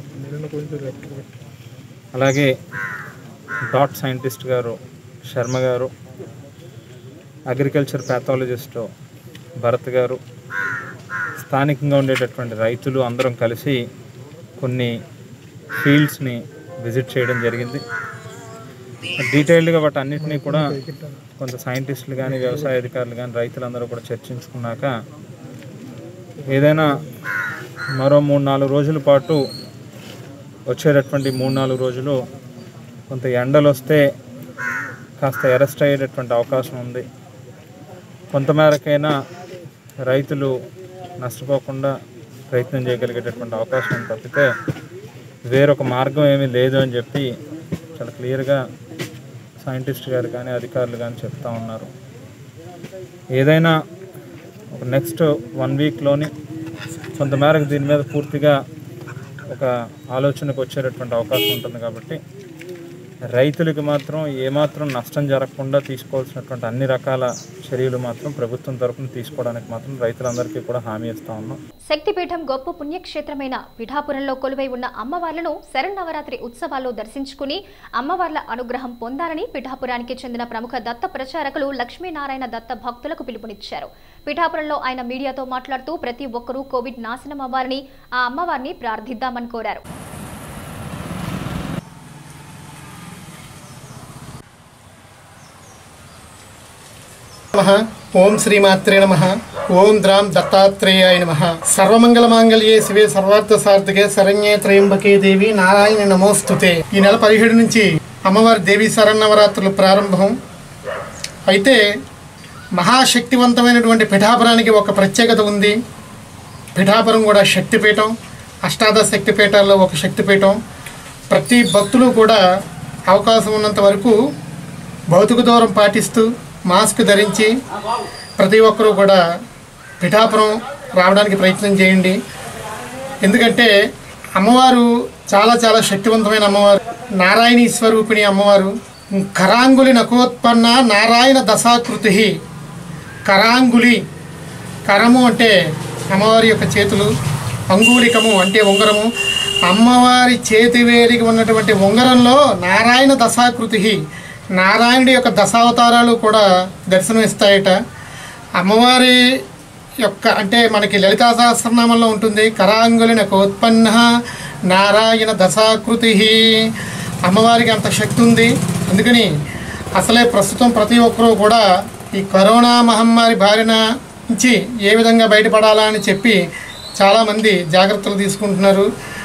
అలాగే డాట్ సైంటిస్ట్ గారు శర్మ గారు అగ్రికల్చర్ ప్యాథాలజిస్ట్ భరత్ గారు స్థానికంగా ఉండేటటువంటి రైతులు అందరం కలిసి కొన్ని ఫీల్డ్స్ని విజిట్ చేయడం జరిగింది డీటెయిల్డ్గా వాటి అన్నింటినీ కూడా కొంత సైంటిస్టులు కానీ వ్యవసాయ అధికారులు కానీ రైతులందరూ కూడా చర్చించుకున్నాక ఏదైనా మరో మూడు నాలుగు రోజుల పాటు వచ్చేటటువంటి మూడు నాలుగు రోజులు కొంత ఎండలు వస్తే కాస్త అరెస్ట్ అయ్యేటటువంటి అవకాశం ఉంది కొంతమేరకైనా రైతులు నష్టపోకుండా ప్రయత్నం చేయగలిగేటటువంటి అవకాశం ఉంది తప్పితే వేరొక మార్గం ఏమీ లేదు అని చెప్పి చాలా క్లియర్గా సైంటిస్ట్ గారు కానీ అధికారులు కానీ చెప్తా ఉన్నారు ఏదైనా ఒక నెక్స్ట్ వన్ వీక్లోని కొంతమేరకు దీని మీద పూర్తిగా ఒక ఆలోచనకు వచ్చేటటువంటి అవకాశం ఉంటుంది కాబట్టి రైతులకి మాత్రం ఏమాత్రం నష్టం జరగకుండా తీసుకోవాల్సినటువంటి అన్ని రకాల చర్యలు మాత్రం ప్రభుత్వం తరపున తీసుకోవడానికి మాత్రం రైతులందరికీ కూడా హామీ ఇస్తా ఉన్నాం శక్తిపీఠం గొప్ప పుణ్యక్షేత్రమైన పిఠాపురంలో కొలువై ఉన్న అమ్మవార్లను శరన్నవరాత్రి ఉత్సవాల్లో దర్శించుకుని అమ్మవార్ల అనుగ్రహం పొందాలని పిఠాపురానికి చెందిన ప్రముఖ దత్త ప్రచారకులు లక్ష్మీనారాయణ దత్త భక్తులకు పిలుపునిచ్చారు పిఠాపురంలో ఆయన మీడియాతో మాట్లాడుతూ ప్రతి ఒక్కరూ కోవిడ్ నాశనం అవ్వాలని ఆ అమ్మవారిని ప్రార్థిద్దామని కోరారు నమ ఓం శ్రీమాత్రే నమ ఓం ద్రాం దత్తాత్రేయాయ నమ సర్వమంగళ మాంగళ్యే శివే సర్వార్థ సార్థకే శరణ్యే త్రయంబకే దేవి నారాయణ నమోస్తుతే ఈ నెల పదిహేడు నుంచి అమ్మవారి దేవి శరన్నవరాత్రులు ప్రారంభం అయితే మహాశక్తివంతమైనటువంటి పిఠాపురానికి ఒక ప్రత్యేకత ఉంది పిఠాపురం కూడా శక్తిపీఠం అష్టాదశ శక్తిపీఠాల్లో ఒక శక్తిపీఠం ప్రతి భక్తులు కూడా అవకాశం ఉన్నంత వరకు భౌతిక దూరం పాటిస్తూ మాస్క్ ధరించి ప్రతి ఒక్కరూ కూడా పిఠాపురం రావడానికి ప్రయత్నం చేయండి ఎందుకంటే అమ్మవారు చాలా చాలా శక్తివంతమైన అమ్మవారు నారాయణీ స్వరూపిణి అమ్మవారు కరాంగులి నకోత్పన్న నారాయణ దశాకృతి కరాంగులి కరము అంటే అమ్మవారి యొక్క చేతులు అంగుళికము అంటే ఉంగరము అమ్మవారి చేతి వేలికి ఉన్నటువంటి ఉంగరంలో నారాయణ దశాకృతి నారాయణుడి యొక్క దశావతారాలు కూడా దర్శనమిస్తాయట అమ్మవారి యొక్క అంటే మనకి లలితా సహస్రనామంలో ఉంటుంది కరాంగులిన ఉత్పన్న నారాయణ దశాకృతి అమ్మవారికి అంత శక్తి ఉంది అందుకని అసలే ప్రస్తుతం ప్రతి ఒక్కరూ కూడా ఈ కరోనా మహమ్మారి బారిన నుంచి ఏ విధంగా బయటపడాలా అని చెప్పి చాలామంది జాగ్రత్తలు తీసుకుంటున్నారు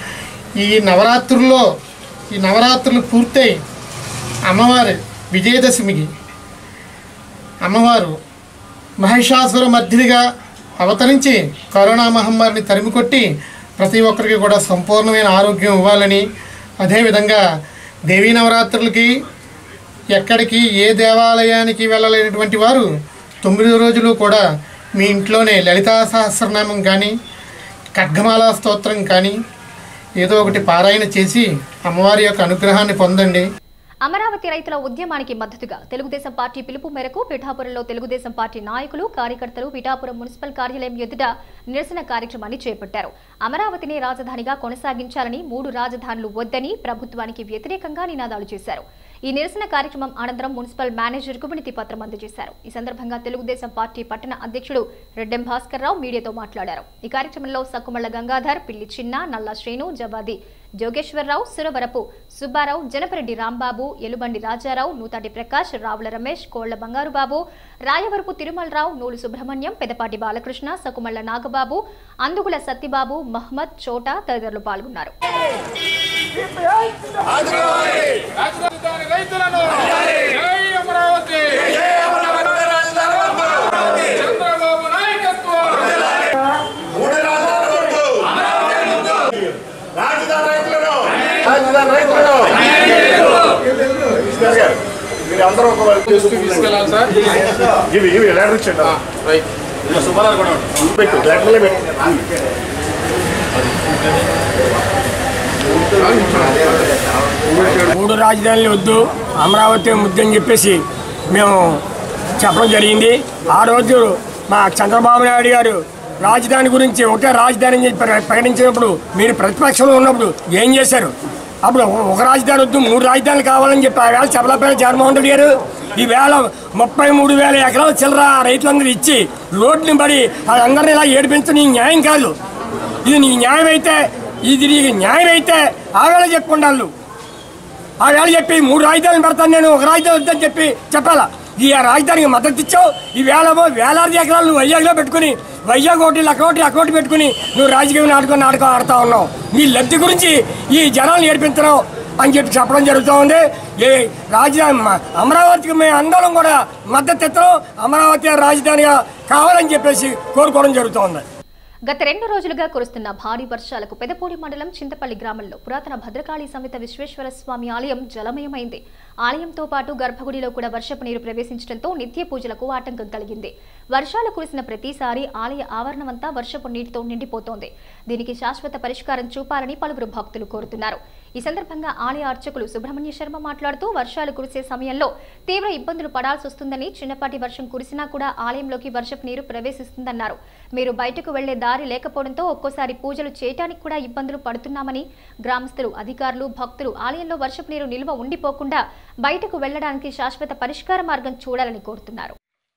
ఈ నవరాత్రుల్లో ఈ నవరాత్రులు పూర్తయి అమ్మవారి విజయదశమికి అమ్మవారు మహిషాసుర మధ్యుడిగా అవతరించి కరోనా మహమ్మారిని తరిమికొట్టి ప్రతి ఒక్కరికి కూడా సంపూర్ణమైన ఆరోగ్యం ఇవ్వాలని అదేవిధంగా దేవీ నవరాత్రులకి ఎక్కడికి ఏ దేవాలయానికి వెళ్ళలేనటువంటి వారు తొమ్మిది రోజులు కూడా మీ ఇంట్లోనే లలితా సహస్రనామం కానీ ఖడ్గమాలా స్తోత్రం కానీ ఏదో ఒకటి పారాయణ చేసి అమ్మవారి యొక్క అనుగ్రహాన్ని పొందండి అమరావతి రైతుల ఉద్యమానికి మద్దతుగా తెలుగుదేశం పార్టీ పిలుపు మేరకు పిఠాపురంలో తెలుగుదేశం పార్టీ నాయకులు కార్యకర్తలు పిఠాపురం మున్సిపల్ కార్యాలయం ఎదుట నిరసన కార్యక్రమాన్ని చేపట్టారు అమరావతిని రాజధానిగా కొనసాగించాలని మూడు రాజధానులు వద్దని ప్రభుత్వానికి వ్యతిరేకంగా నినాదాలు చేశారు ఈ నిరసన కార్యక్రమం అనంతరం మున్సిపల్ మేనేజర్కు వినతి పత్రం అందజేశారు ఈ సందర్భంగా తెలుగుదేశం పార్టీ పట్టణ అధ్యక్షుడు రెడ్డెం భాస్కర్ రావు మీడియాతో మాట్లాడారు ఈ కార్యక్రమంలో సక్కుమళ్ల గంగాధర్ పిల్లి చిన్న నల్ల శ్రీను జవాది జోగేశ్వరరావు సురవరపు సుబ్బారావు జనపరెడ్డి రాంబాబు ఎలుబండి రాజారావు నూతాటి ప్రకాష్ రావుల రమేష్ కోళ్ల బంగారుబాబు రాయవరపు తిరుమలరావు నూలు సుబ్రహ్మణ్యం పెదపాటి బాలకృష్ణ సకుమళ్ల నాగబాబు అందుగుల సత్యబాబు మహ్మద్ చోటా తదితరులు పాల్గొన్నారు రైతులను జై అమరావతి చంద్రబాబు నాయకత్వం రాజధాని రైతులను రాజధాని రైతులను మీరు అందరూ ఒక తీసుకెళ్ళాలి సార్ ఇవి ఇవి లెటర్ ఇచ్చండి రైట్ సుబ్బారావు కూడా పెట్టు లెటర్లే పెట్టు మూడు రాజధానులు వద్దు అమరావతి ముద్దని చెప్పేసి మేము చెప్పడం జరిగింది ఆ రోజు మా చంద్రబాబు నాయుడు గారు రాజధాని గురించి ఒకటే రాజధాని అని చెప్పి ప్ర- ప్రకటించినప్పుడు మీరు ప్రతిపక్షంలో ఉన్నప్పుడు ఏం చేశారు అప్పుడు ఒక- ఒక రాజధాని వద్దు మూడు రాజధానులు కావాలని చెప్పి ఆ వేళ చెప్పలేకపోయారు జగన్మోహన్ రెడ్డి గారు ఈ వేళ ముప్పై మూడు వేల ఎకరాల చిల్లర రైతులందరూ ఇచ్చి రోడ్ని పడి వాళ్ళందరినీ ఇలా ఏడిపించడం ఈ న్యాయం కాదు ఇది నీకు న్యాయం అయితే ఇది నీకు న్యాయం అయితే ఆ వేళ చెప్పుకుంటాను ఆ వేళ చెప్పి మూడు రాజధానులు పెడతాను నేను ఒక రాజధాని వద్దని చెప్పి చెప్పాలా ఈ ఆ రాజధానికి మద్దతు ఇచ్చావు ఈ వేళమో వేలాది ఎకరాలు నువ్వు వైజాగ్లో పెట్టుకుని వైజాగ్ ఒకటి అకౌంట్ అకౌంట్ పెట్టుకుని నువ్వు రాజకీయ నాటకం నాటకం ఆడుతా ఉన్నావు నీ లబ్ధి గురించి ఈ జనాలు నేర్పించడం అని చెప్పి చెప్పడం జరుగుతూ ఉంది ఈ రాజధాని మ- అమరావతికి మేము అందరం కూడా మద్దతు ఇస్తాం అమరావతి రాజధానిగా కావాలని చెప్పేసి కోరుకోవడం జరుగుతూ ఉంది గత రెండు రోజులుగా కురుస్తున్న భారీ వర్షాలకు పెదపూడి మండలం చింతపల్లి గ్రామంలో పురాతన భద్రకాళి సమేత విశ్వేశ్వర స్వామి ఆలయం జలమయమైంది ఆలయంతో పాటు గర్భగుడిలో కూడా వర్షపు నీరు ప్రవేశించడంతో నిత్య పూజలకు ఆటంకం కలిగింది వర్షాలు కురిసిన ప్రతిసారి ఆలయ ఆవరణమంతా వర్షపు నీటితో నిండిపోతోంది దీనికి శాశ్వత పరిష్కారం చూపాలని పలువురు భక్తులు కోరుతున్నారు ఈ సందర్భంగా ఆలయ అర్చకులు సుబ్రహ్మణ్య శర్మ మాట్లాడుతూ వర్షాలు కురిసే సమయంలో తీవ్ర ఇబ్బందులు పడాల్సి వస్తుందని చిన్నపాటి వర్షం కురిసినా కూడా ఆలయంలోకి వర్షపు నీరు ప్రవేశిస్తుందన్నారు మీరు బయటకు వెళ్లే దారి లేకపోవడంతో ఒక్కోసారి పూజలు చేయటానికి కూడా ఇబ్బందులు పడుతున్నామని గ్రామస్తులు అధికారులు భక్తులు ఆలయంలో వర్షపు నీరు నిల్వ ఉండిపోకుండా బయటకు వెళ్లడానికి శాశ్వత పరిష్కార మార్గం చూడాలని కోరుతున్నారు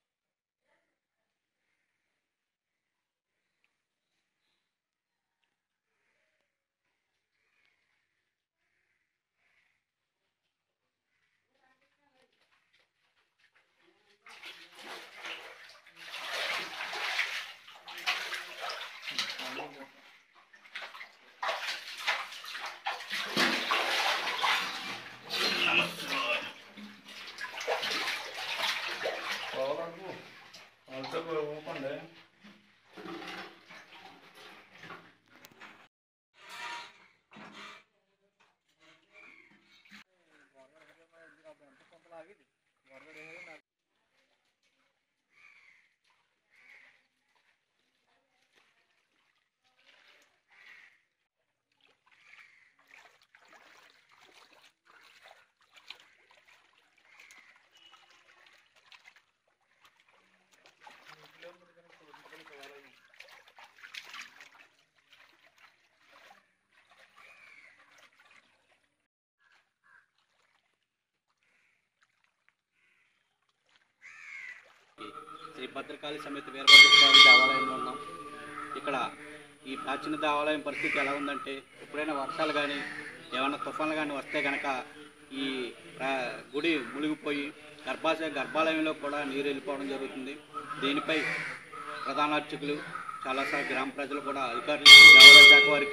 శ్రీ భద్రకాళి సమేత వీరభద్రస్వామి దేవాలయంలో ఉన్నాం ఇక్కడ ఈ ప్రాచీన దేవాలయం పరిస్థితి ఎలా ఉందంటే ఎప్పుడైనా వర్షాలు కానీ ఏమైనా తుఫాన్లు కానీ వస్తే కనుక ఈ ప్రా- గుడి మునిగిపోయి గర్భాశయ గర్భాలయంలో కూడా నీరు వెళ్ళిపోవడం జరుగుతుంది దీనిపై ప్రధాన అర్చకులు చాలాసార్లు గ్రామ ప్రజలు కూడా అధికారులు దేవాలయ శాఖ వారికి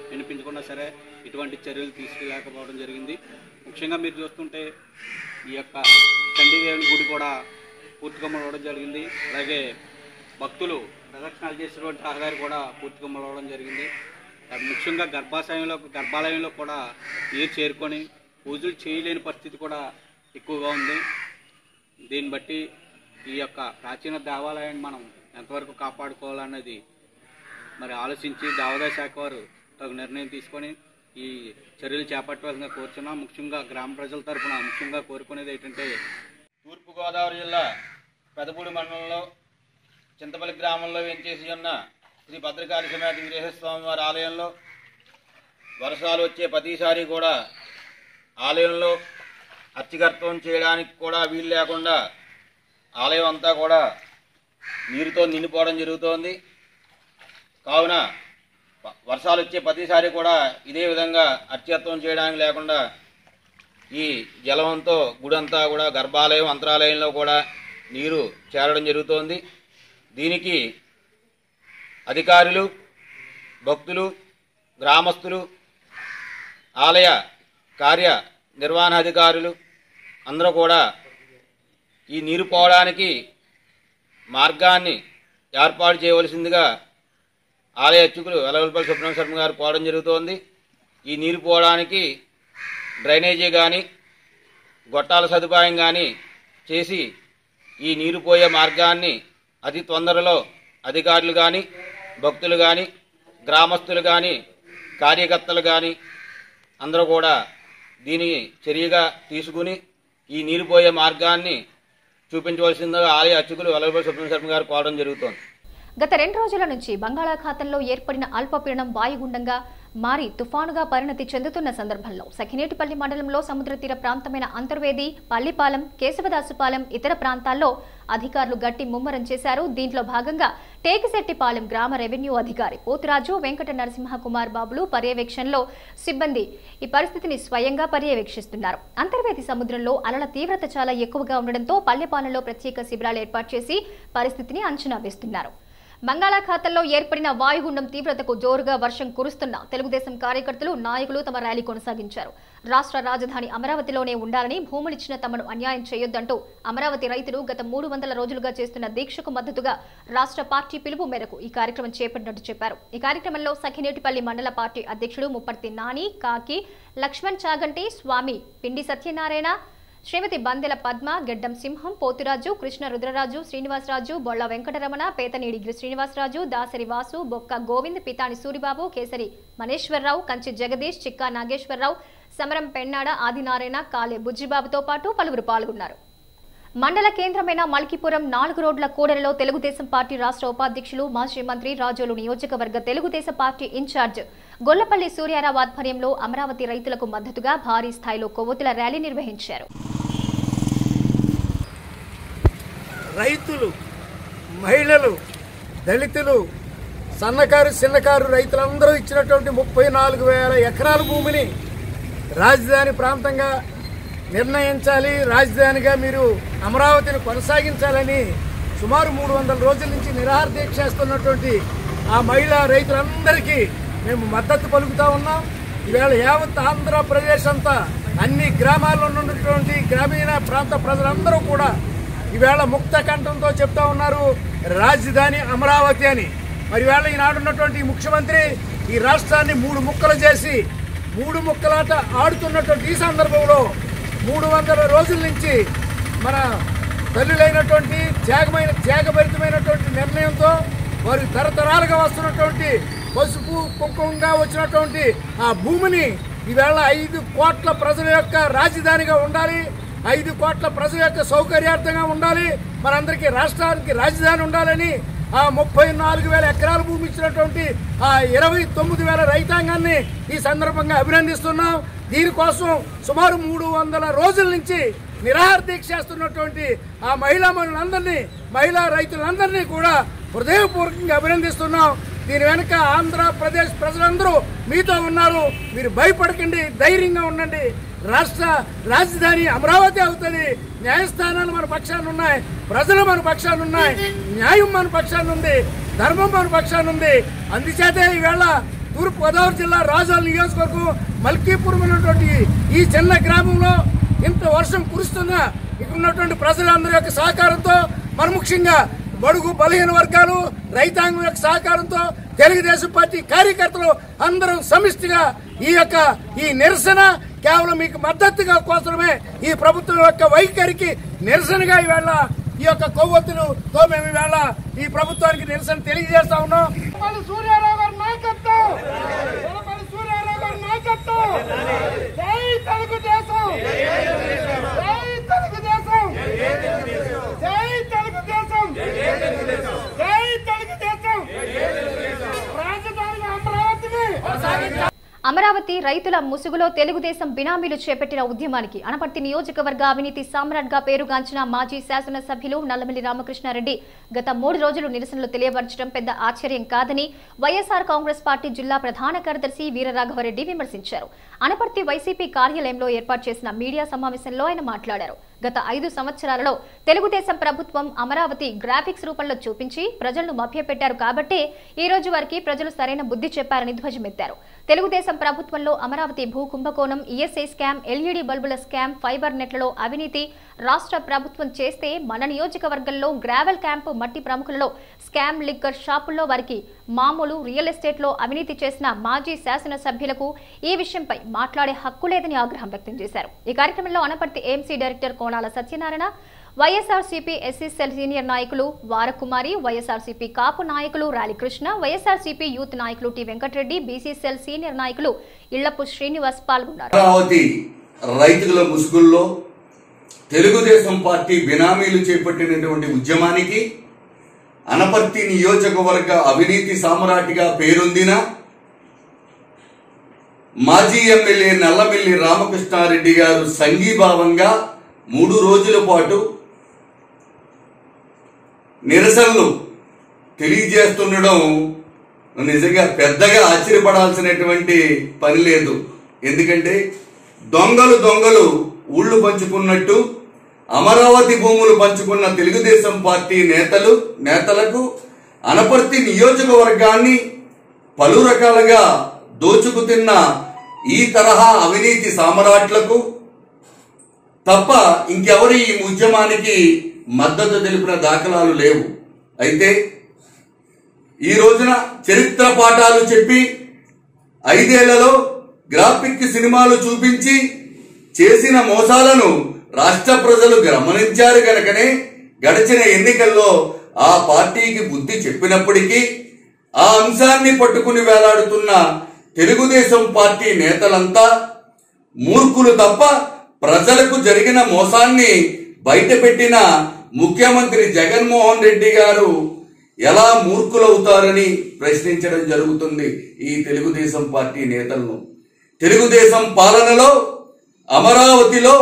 వినిపించకుండా సరే ఇటువంటి చర్యలు తీసుకెళ్ళకపోవడం జరిగింది ముఖ్యంగా మీరు చూస్తుంటే ఈ యొక్క చండీదేవుని గుడి కూడా పూర్తిగా మూడవడం జరిగింది అలాగే భక్తులు ప్రదక్షిణాలు చేసేటువంటి రహదారి కూడా పూర్తిగా మూడవడం జరిగింది ఆ ముఖ్యంగా గర్భాశయంలో గర్భాలయంలో కూడా నీరు చేరుకొని పూజలు చేయలేని పరిస్థితి కూడా ఎక్కువగా ఉంది దీన్ని బట్టి ఈ యొక్క ప్రాచీన దేవాలయాన్ని మనం ఎంతవరకు కాపాడుకోవాలన్నది మరి ఆలోచించి దేవాదాయ శాఖ వారు తగు నిర్ణయం తీసుకొని ఈ చర్యలు చేపట్టవలసిందిగా కోరుచున్నాం ముఖ్యంగా గ్రామ ప్రజల తరఫున ముఖ్యంగా కోరుకునేది ఏంటంటే తూర్పుగోదావరి జిల్లా పెదపూడి మండలంలో చింతపల్లి గ్రామంలో వేంచేసి ఉన్న శ్రీ భద్రకాళి సమేత వీరేశ్వర స్వామి వారి ఆలయంలో వర్షాలు వచ్చే ప్రతిసారి కూడా ఆలయంలో అర్చకత్వం చేయడానికి కూడా వీలు లేకుండా ఆలయం అంతా కూడా నీరుతో నిండిపోవడం జరుగుతోంది కావున వ- వర్షాలు వచ్చే ప్రతిసారి కూడా ఇదే విధంగా అర్చకత్వం చేయడానికి లేకుండా ఈ జలమంతో గుడంతా కూడా గర్భాలయం అంతరాలయంలో కూడా నీరు చేరడం జరుగుతోంది దీనికి అధికారులు భక్తులు గ్రామస్తులు ఆలయ కార్య నిర్వహణాధికారులు అందరూ కూడా ఈ నీరు పోవడానికి మార్గాన్ని ఏర్పాటు చేయవలసిందిగా ఆలయ అర్చకులు వెలవలపల్లి సుబ్రహ్మణ్య శర్మ గారు పోవడం జరుగుతోంది ఈ నీరు పోవడానికి డ్రైనేజీ కానీ గొట్టాల సదుపాయం కానీ చేసి ఈ నీరు పోయే మార్గాన్ని అతి తొందరలో అధికారులు కానీ భక్తులు కానీ గ్రామస్తులు కానీ కార్యకర్తలు కానీ అందరూ కూడా దీని చర్యగా తీసుకుని ఈ నీరు పోయే మార్గాన్ని చూపించవలసిందిగా ఆలయ అర్చకులు వెలవపల్లి సుబ్రహ్మణ్య శర్మ గారు కోరడం జరుగుతోంది గత రెండు రోజుల నుంచి బంగాళాఖాతంలో ఏర్పడిన అల్పపీడనం వాయుగుండంగా మారి తుఫానుగా పరిణతి చెందుతున్న సందర్భంలో సఖినేటిపల్లి మండలంలో సముద్ర తీర ప్రాంతమైన అంతర్వేది పల్లిపాలెం కేశవదాసుపాలెం ఇతర ప్రాంతాల్లో అధికారులు గట్టి ముమ్మరం చేశారు దీంట్లో భాగంగా టేకిశెట్టిపాలెం గ్రామ రెవెన్యూ అధికారి పోతురాజు వెంకట నరసింహ కుమార్ బాబులు పర్యవేక్షణలో సిబ్బంది ఈ పరిస్థితిని స్వయంగా పర్యవేక్షిస్తున్నారు అంతర్వేది సముద్రంలో అలల తీవ్రత చాలా ఎక్కువగా ఉండడంతో పల్లెపాలెంలో ప్రత్యేక శిబిరాలు ఏర్పాటు చేసి పరిస్థితిని అంచనా వేస్తున్నారు బంగాళాఖాతంలో ఏర్పడిన వాయుగుండం తీవ్రతకు జోరుగా వర్షం కురుస్తున్న తెలుగుదేశం కార్యకర్తలు నాయకులు తమ ర్యాలీ కొనసాగించారు రాష్ట్ర రాజధాని అమరావతిలోనే ఉండాలని భూములిచ్చిన తమను అన్యాయం చేయొద్దంటూ అమరావతి రైతులు గత మూడు వందల రోజులుగా చేస్తున్న దీక్షకు మద్దతుగా రాష్ట్ర పార్టీ పిలుపు మేరకు ఈ కార్యక్రమం చేపట్టినట్టు చెప్పారు ఈ కార్యక్రమంలో సఖినేటిపల్లి మండల పార్టీ అధ్యక్షుడు ముప్పర్తి నాని కాకి లక్ష్మణ్ చాగంటి స్వామి పిండి సత్యనారాయణ శ్రీమతి బందెల పద్మ గెడ్డం సింహం పోతురాజు కృష్ణ రుద్రరాజు శ్రీనివాసరాజు బొళ్ళ వెంకటరమణ పేతనీడి శ్రీనివాసరాజు దాసరి వాసు బొక్క గోవింద్ పితాని సూరిబాబు కేసరి మనేశ్వరరావు కంచి జగదీష్ చిక్కా నాగేశ్వరరావు సమరం పెన్నాడ ఆదినారాయణ కాలే బుజ్జిబాబుతో పాటు పలువురు పాల్గొన్నారు మండల కేంద్రమైన మల్కీపురం నాలుగు రోడ్ల కూడలిలో తెలుగుదేశం పార్టీ రాష్ట్ర ఉపాధ్యక్షులు మాజీ మంత్రి రాజోలు నియోజకవర్గ తెలుగుదేశం పార్టీ ఇన్ఛార్జ్ గొల్లపల్లి సూర్యారావు ఆధ్వర్యంలో అమరావతి రైతులకు మద్దతుగా భారీ స్థాయిలో కొవ్వొత్తుల ర్యాలీ నిర్వహించారు రైతులు మహిళలు దళితులు సన్నకారు చిన్నకారు రైతులందరూ ఇచ్చినటువంటి ముప్పై నాలుగు వేల ఎకరాల భూమిని రాజధాని ప్రాంతంగా నిర్ణయించాలి రాజధానిగా మీరు అమరావతిని కొనసాగించాలని సుమారు మూడు వందల రోజుల నుంచి నిరాహార దీక్ష చేస్తున్నటువంటి ఆ మహిళా రైతులందరికీ మేము మద్దతు పలుకుతా ఉన్నాం ఈవేళ యావత్ ఆంధ్రప్రదేశ్ అంతా అన్ని గ్రామాల్లో ఉన్నటువంటి గ్రామీణ ప్రాంత ప్రజలందరూ కూడా ఈవేళ ముక్త కంఠంతో చెప్తా ఉన్నారు రాజధాని అమరావతి అని మరి వేళ ఈనాడున్నటువంటి ఈ ముఖ్యమంత్రి ఈ రాష్ట్రాన్ని మూడు ముక్కలు చేసి మూడు ముక్కలాట ఆడుతున్నటువంటి ఈ సందర్భంలో మూడు వందల రోజుల నుంచి మన తల్లులైనటువంటి త్యాగమైన త్యాగభరితమైనటువంటి నిర్ణయంతో వారి తరతరాలుగా వస్తున్నటువంటి పసుపు కుంకుమంగా వచ్చినటువంటి ఆ భూమిని ఈవేళ ఐదు కోట్ల ప్రజల యొక్క రాజధానిగా ఉండాలి ఐదు కోట్ల ప్రజల యొక్క సౌకర్యార్థంగా ఉండాలి మనందరికీ రాష్ట్రానికి రాజధాని ఉండాలని ఆ ముప్పై నాలుగు వేల ఎకరాల భూమి ఇచ్చినటువంటి ఆ ఇరవై తొమ్మిది వేల రైతాంగాన్ని ఈ సందర్భంగా అభినందిస్తున్నాం దీనికోసం సుమారు మూడు వందల రోజుల నుంచి నిరాహార దీక్ష చేస్తున్నటువంటి ఆ మహిళా మనులందరినీ మహిళా రైతులందరినీ కూడా హృదయపూర్వకంగా అభినందిస్తున్నాం దీని వెనుక ఆంధ్రప్రదేశ్ ప్రజలందరూ మీతో ఉన్నారు మీరు భయపడకండి ధైర్యంగా ఉండండి రాష్ట్ర రాజధాని అమరావతి అవుతుంది న్యాయస్థానాలు మన పక్షాన ఉన్నాయి ప్రజలు మన పక్షాన ఉన్నాయి న్యాయం మన పక్షాన ఉంది ధర్మం మన పక్షాన ఉంది అందుచేతే ఈవేళ తూర్పు గోదావరి జిల్లా రాజాల నియోజకవర్గం మల్కీపురం ఉన్నటువంటి ఈ చిన్న గ్రామంలో ఇంత వర్షం కురుస్తున్నా ఇక్కడ ఉన్నటువంటి ప్రజలందరి యొక్క సహకారంతో మన ముఖ్యంగా బడుగు బలహీన వర్గాలు రైతాంగం యొక్క సహకారంతో తెలుగుదేశం పార్టీ కార్యకర్తలు అందరం సమిష్టిగా ఈ యొక్క ఈ నిరసన కేవలం మీకు మద్దతుగా కోసమే ఈ ప్రభుత్వం యొక్క వైఖరికి నిరసనగా ఈవేళ ఈ యొక్క కొవ్వొత్తులతో మేము ఈవేళ ఈ ప్రభుత్వానికి నిరసన తెలియజేస్తా ఉన్నాం సూర్యారావు గారి నాయకత్వం వెలపల్లి సూర్యారావు గారి నాయకత్వం జై తెలుగుదేశం జై తెలుగుదేశం జై తెలుగుదేశం జై తెలుగుదేశం రాజధాని అమరావతిని అమరావతి రైతుల ముసుగులో తెలుగుదేశం బినామీలు చేపట్టిన ఉద్యమానికి అనపర్తి నియోజకవర్గ అవినీతి సామ్రాట్ గా పేరుగాంచిన మాజీ శాసనసభ్యులు నల్లమిల్లి రామకృష్ణారెడ్డి గత మూడు రోజులు నిరసనలు తెలియపరచడం పెద్ద ఆశ్చర్యం కాదని వైఎస్ఆర్ కాంగ్రెస్ పార్టీ జిల్లా ప్రధాన కార్యదర్శి వీరరాఘవరెడ్డి విమర్శించారు అనపర్తి వైసీపీ కార్యాలయంలో ఏర్పాటు చేసిన మీడియా సమావేశంలో ఆయన మాట్లాడారు గత ఐదు సంవత్సరాలలో తెలుగుదేశం ప్రభుత్వం అమరావతి గ్రాఫిక్స్ రూపంలో చూపించి ప్రజలను మభ్యపెట్టారు కాబట్టే ఈ రోజు వారికి ప్రజలు సరైన బుద్ధి చెప్పారని ధ్వజమెత్తారు తెలుగుదేశం ప్రభుత్వంలో అమరావతి భూ కుంభకోణం ఈఎస్ఐ స్కామ్ ఎల్ఈడి బల్బుల స్కామ్ ఫైబర్ నెట్లలో అవినీతి రాష్ట్ర ప్రభుత్వం చేస్తే మన నియోజకవర్గంలో గ్రావెల్ క్యాంపు మట్టి ప్రముఖులలో స్కామ్ లిక్కర్ షాపుల్లో వారికి మామూలు రియల్ ఎస్టేట్లో అవినీతి చేసిన మాజీ శాసనసభ్యులకు ఈ విషయంపై మాట్లాడే హక్కు లేదని ఆగ్రహం వ్యక్తం చేశారు ఈ కార్యక్రమంలో అనపర్తి ఏఎంసీ డైరెక్టర్ కోణాల సత్యనారాయణ వైఎస్ఆర్సీపీ ఎస్సీసెల్ సీనియర్ నాయకులు వారకుమారి వైఎస్ఆర్సీపీ కాపు నాయకులు రాలికృష్ణ వైఎస్ఆర్సీపీ యూత్ నాయకులు టి వెంకటరెడ్డి బీసీసెల్ సీనియర్ నాయకులు ఇళ్లపు శ్రీనివాస్ పాల్గొన్నారు అమరావతి రైతుల ముసుగుల్లో తెలుగుదేశం పార్టీ బినామీలు చేపట్టినటువంటి ఉద్యమానికి అనపర్తి నియోజకవర్గ అవినీతి సామ్రాటిగా పేరొందిన మాజీ ఎమ్మెల్యే నల్లమిల్లి రామకృష్ణారెడ్డి గారు సంఘీభావంగా మూడు రోజుల పాటు నిరసనలు తెలియజేస్తుండడం నిజంగా పెద్దగా ఆశ్చర్యపడాల్సినటువంటి పని లేదు ఎందుకంటే దొంగలు దొంగలు ఊళ్ళు పంచుకున్నట్టు అమరావతి భూములు పంచుకున్న తెలుగుదేశం పార్టీ నేతలు నేతలకు అనపర్తి నియోజకవర్గాన్ని పలు రకాలుగా దోచుకు తిన్న ఈ తరహా అవినీతి సామ్రాట్లకు తప్ప ఇంకెవరు ఈ ఉద్యమానికి మద్దతు తెలిపిన దాఖలాలు లేవు అయితే ఈ రోజున చరిత్ర పాఠాలు చెప్పి ఐదేళ్లలో గ్రాఫిక్ సినిమాలు చూపించి చేసిన మోసాలను రాష్ట్ర ప్రజలు గమనించారు గనకనే గడిచిన ఎన్నికల్లో ఆ పార్టీకి బుద్ధి చెప్పినప్పటికీ ఆ అంశాన్ని పట్టుకుని వేలాడుతున్న తెలుగుదేశం పార్టీ నేతలంతా మూర్ఖులు తప్ప ప్రజలకు జరిగిన మోసాన్ని బయటపెట్టిన ముఖ్యమంత్రి జగన్మోహన్ రెడ్డి గారు ఎలా మూర్ఖులవుతారని ప్రశ్నించడం జరుగుతుంది ఈ తెలుగుదేశం పార్టీ నేతలను తెలుగుదేశం పాలనలో అమరావతిలో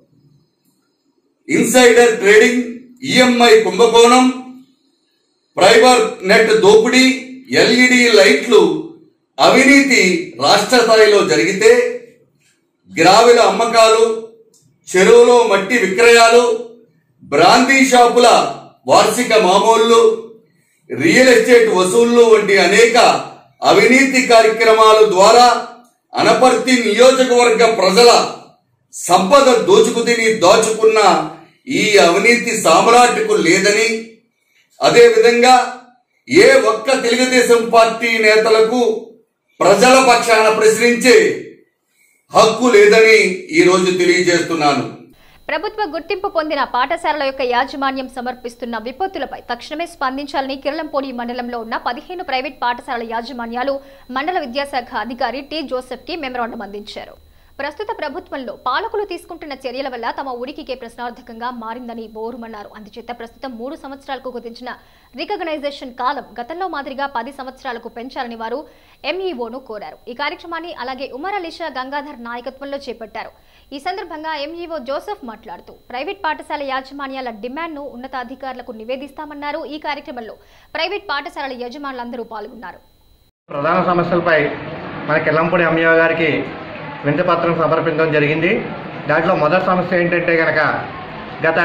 ఇన్సైడర్ ట్రేడింగ్ ఈఎంఐ కుంభకోణం ప్రైవర్ నెట్ దోపిడీ ఎల్ఈడి లైట్లు అవినీతి రాష్ట్ర స్థాయిలో జరిగితే గ్రావిల అమ్మకాలు చెరువులో మట్టి విక్రయాలు బ్రాందీ షాపుల వార్షిక మామూళ్లు రియల్ ఎస్టేట్ వసూళ్లు వంటి అనేక అవినీతి కార్యక్రమాల ద్వారా అనపర్తి నియోజకవర్గ ప్రజల సంపద దోచుకు తిని దోచుకున్న ఈ అవినీతి సామ్రాట్కు లేదని అదేవిధంగా ఏ ఒక్క తెలుగుదేశం పార్టీ నేతలకు ప్రజల పక్షాన ప్రశ్నించే హక్కు లేదని ఈ రోజు తెలియజేస్తున్నాను ప్రభుత్వ గుర్తింపు పొందిన పాఠశాలల యొక్క యాజమాన్యం సమర్పిస్తున్న విపత్తులపై తక్షణమే స్పందించాలని కిరళంపోలి మండలంలో ఉన్న పదిహేను ప్రైవేట్ పాఠశాలల యాజమాన్యాలు మండల విద్యాశాఖ అధికారి టి జోసెఫ్ కి మెమరాండం అందించారు ప్రస్తుత ప్రభుత్వంలో పాలకులు తీసుకుంటున్న చర్యల వల్ల తమ ఉనికికే ప్రశ్నార్థకంగా మారిందని బోరుమన్నారు అందుచేత ప్రస్తుతం మూడు సంవత్సరాలకు కుదించిన రికగ్నైజేషన్ కాలం గతంలో మాదిరిగా పది సంవత్సరాలకు పెంచాలని వారు ఎంఈఓను కోరారు ఈ కార్యక్రమాన్ని అలాగే ఉమర్ అలీషా గంగాధర్ నాయకత్వంలో చేపట్టారు ఈ సందర్భంగా ఎంఈఓ జోసెఫ్ మాట్లాడుతూ ప్రైవేట్ పాఠశాల యాజమాన్యాల డిమాండ్ను ఉన్నతాధికారులకు నివేదిస్తామన్నారు ఈ కార్యక్రమంలో ప్రైవేట్ పాఠశాలల యజమానులందరూ పాల్గొన్నారు ప్రధాన సమస్యలపై మన కిల్లంపూడి అమ్మయ్య గారికి వింతపత్రం సమర్పించడం జరిగింది దాంట్లో మొదటి సమస్య ఏంటంటే కనుక గత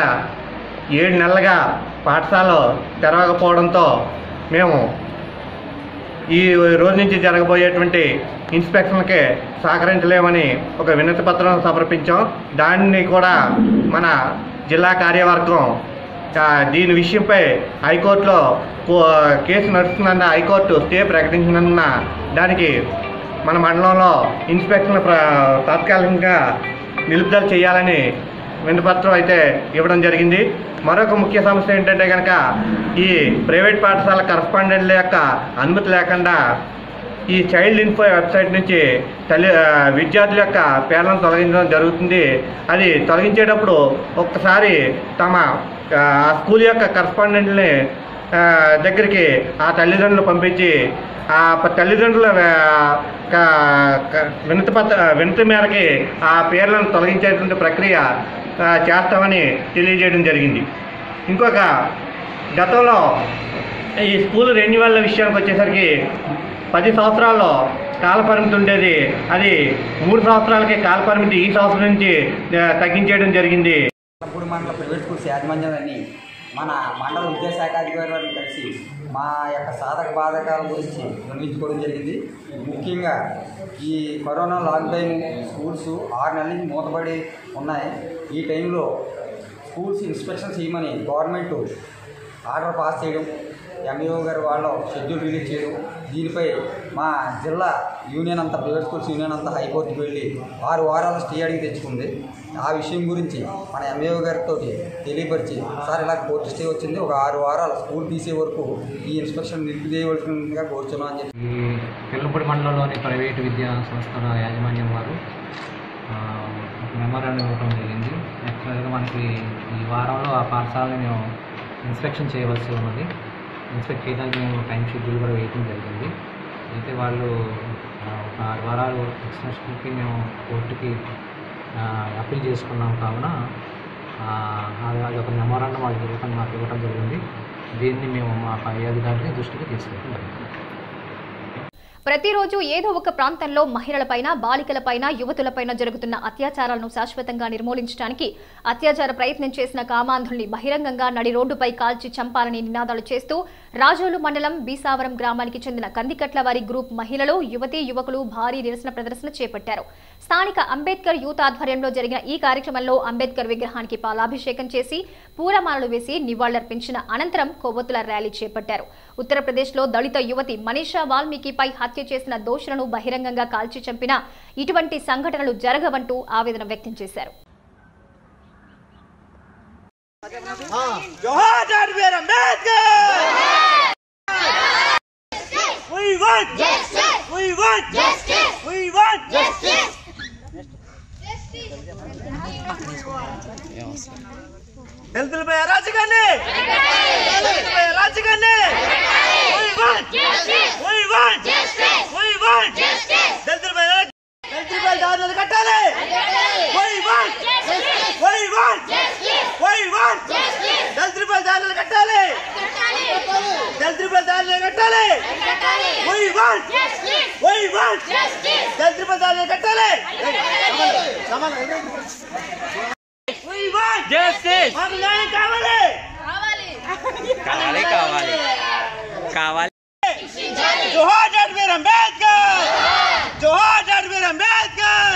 ఏడు నెలలుగా పాఠశాల తెరవకపోవడంతో మేము ఈ రోజు నుంచి జరగబోయేటువంటి ఇన్స్పెక్షన్కి సహకరించలేమని ఒక వినతి పత్రం సమర్పించాం దాన్ని కూడా మన జిల్లా కార్యవర్గం ఆ, దీని విషయంపై హైకోర్టులో కో- కేసు నడుస్తుందన్న హైకోర్టు స్టే ప్రకటించినందున దానికి మన మండలంలో ఇన్స్పెక్షన్ ప్ర తాత్కాలికంగా నిలుపుదల చేయాలని వినపత్రం అయితే ఇవ్వడం జరిగింది మరొక ముఖ్య సమస్య ఏంటంటే కనుక ఈ ప్రైవేట్ పాఠశాల కరస్పాండెంట్ల యొక్క అనుమతి లేకుండా ఈ చైల్డ్ ఇన్ఫో వెబ్సైట్ నుంచి తల్లి ఆ, విద్యార్థుల యొక్క పేర్లను తొలగించడం జరుగుతుంది అది తొలగించేటప్పుడు ఒక్కసారి తమ ఆ, స్కూల్ యొక్క కరస్పాండెంట్ని ఆ, దగ్గరికి ఆ తల్లిదండ్రులు పంపించి ఆ ప- తల్లిదండ్రుల ఆ, క- క- వినతి పత్ర వినతి మేరకి ఆ పేర్లను తొలగించేటువంటి ప్రక్రియ ఆ, చేస్తామని తెలియజేయడం జరిగింది ఇంకొక గతంలో ఈ స్కూల్ రెన్యువల్ విషయానికి వచ్చేసరికి పది సంవత్సరాల్లో కాలపరిమితి ఉండేది అది మూడు సంవత్సరాలకి కాలపరిమితి ఈ సంవత్సరం నుంచి ఆ, తగ్గించేయడం జరిగింది అప్పుడు మండల ప్రైవేట్ స్కూల్స్ యాజమాన్యాన్ని మన మండల విద్యాశాఖ అధికారి వారిని కలిసి మా యొక్క సాధక బాధకాల గురించి నిర్ణయించుకోవడం జరిగింది ముఖ్యంగా ఈ కరోనా లాక్డౌన్ స్కూల్స్ ఆరు నెలల నుంచి మూతపడి ఉన్నాయి ఈ టైంలో స్కూల్స్ ఇన్స్పెక్షన్ చేయమని గవర్నమెంట్ ఆర్డర్ పాస్ చేయడం ఎంఈఓ గారు వాళ్ళు షెడ్యూల్ రిలీజ్ చేయడం దీనిపై మా జిల్లా యూనియన్ అంతా ప్రైవేట్ స్కూల్స్ యూనియన్ అంతా హైకోర్టుకి వెళ్ళి ఆరు వారాల స్టే అడిగి తెచ్చుకుంది ఆ విషయం గురించి మన ఎంఈఓ గారితో తెలియపరిచి సార్ ఇలా కోర్టు స్టే వచ్చింది ఒక ఆరు వారాలు స్కూల్ తీసే వరకు ఈ ఇన్స్పెక్షన్ నిలిపివేయవలసిందిగా కోరుచున్నాం అని చెప్పి ఈ పిల్లపూడి మండలంలోని ప్రైవేటు విద్యా సంస్థల యాజమాన్యం వారు ఆ, ఒక మెమోరాండం ఇవ్వడం జరిగింది యాక్చువల్గా మనకి ఈ వారంలో ఆ పాఠశాలని మేము ఇన్స్పెక్షన్ చేయవలసి ఉన్నది ఇన్స్పెక్ట్ చేయడానికి మేము టైం షెడ్యూల్ కూడా వేయడం జరిగింది అయితే వాళ్ళు ఆ, ఒక ఆరు వారాలు ఎక్స్టెన్షన్కి మేము కోర్టుకి ఆ, అప్పీల్ చేసుకున్నాం కావున ఆ, అది అది ఒక మెమోరాండం వాళ్ళకి ఇవ్వడం మాకు ఇవ్వడం జరిగింది దీన్ని మేము మా పై అధికారులకి దృష్టికి తీసుకెళ్ళడం జరిగింది ప్రతిరోజు ఏదో ఒక ప్రాంతంలో మహిళలపైన బాలికలపైన యువతులపైన జరుగుతున్న అత్యాచారాలను శాశ్వతంగా నిర్మూలించడానికి అత్యాచార ప్రయత్నం చేసిన కామాంధుల్ని బహిరంగంగా నడి రోడ్డుపై కాల్చి చంపాలని నినాదాలు చేస్తూ రాజోలు మండలం బీసావరం గ్రామానికి చెందిన కందికట్ల వారి గ్రూప్ మహిళలు యువతీ యువకులు భారీ నిరసన ప్రదర్శన చేపట్టారు స్థానిక అంబేద్కర్ యూత్ ఆధ్వర్యంలో జరిగిన ఈ కార్యక్రమంలో అంబేద్కర్ విగ్రహానికి పాలాభిషేకం చేసి పూలమాలలు వేసి నివాళులర్పించిన అనంతరం కొవ్వొత్తుల ర్యాలీ చేపట్టారు ఉత్తరప్రదేశ్లో దళిత యువతి మనీషా వాల్మీకిపై హత్య చేసిన దోషులను బహిరంగంగా కాల్చి చంపిన ఇటువంటి సంఘటనలు జరగవంటూ ఆవేదన వ్యక్తం చేశారు Johar doctor Ambedkar We want justice. We want justice. We want justice. దళితులపై అరాచకాన్ని దళితులపై అరాచకాన్ని We want justice. We want justice. We want justice. దళితులపై అరా- దళితులపై దాడులు కట్టాలి We want justice. We want justice. We want justice. దళితులపై దాడులు కట్టాలి దళితులపై దాడులు కట్టాలి We want justice. We want justice. దళితులపై దాడులు కట్టాలి We want justice. మాకు న్యాయం కావాలి కావాలి కావాలి కావాలి జోహార్ డాక్టర్ అంబేద్కర్ జోహార్ డాక్టర్ అంబేద్కర్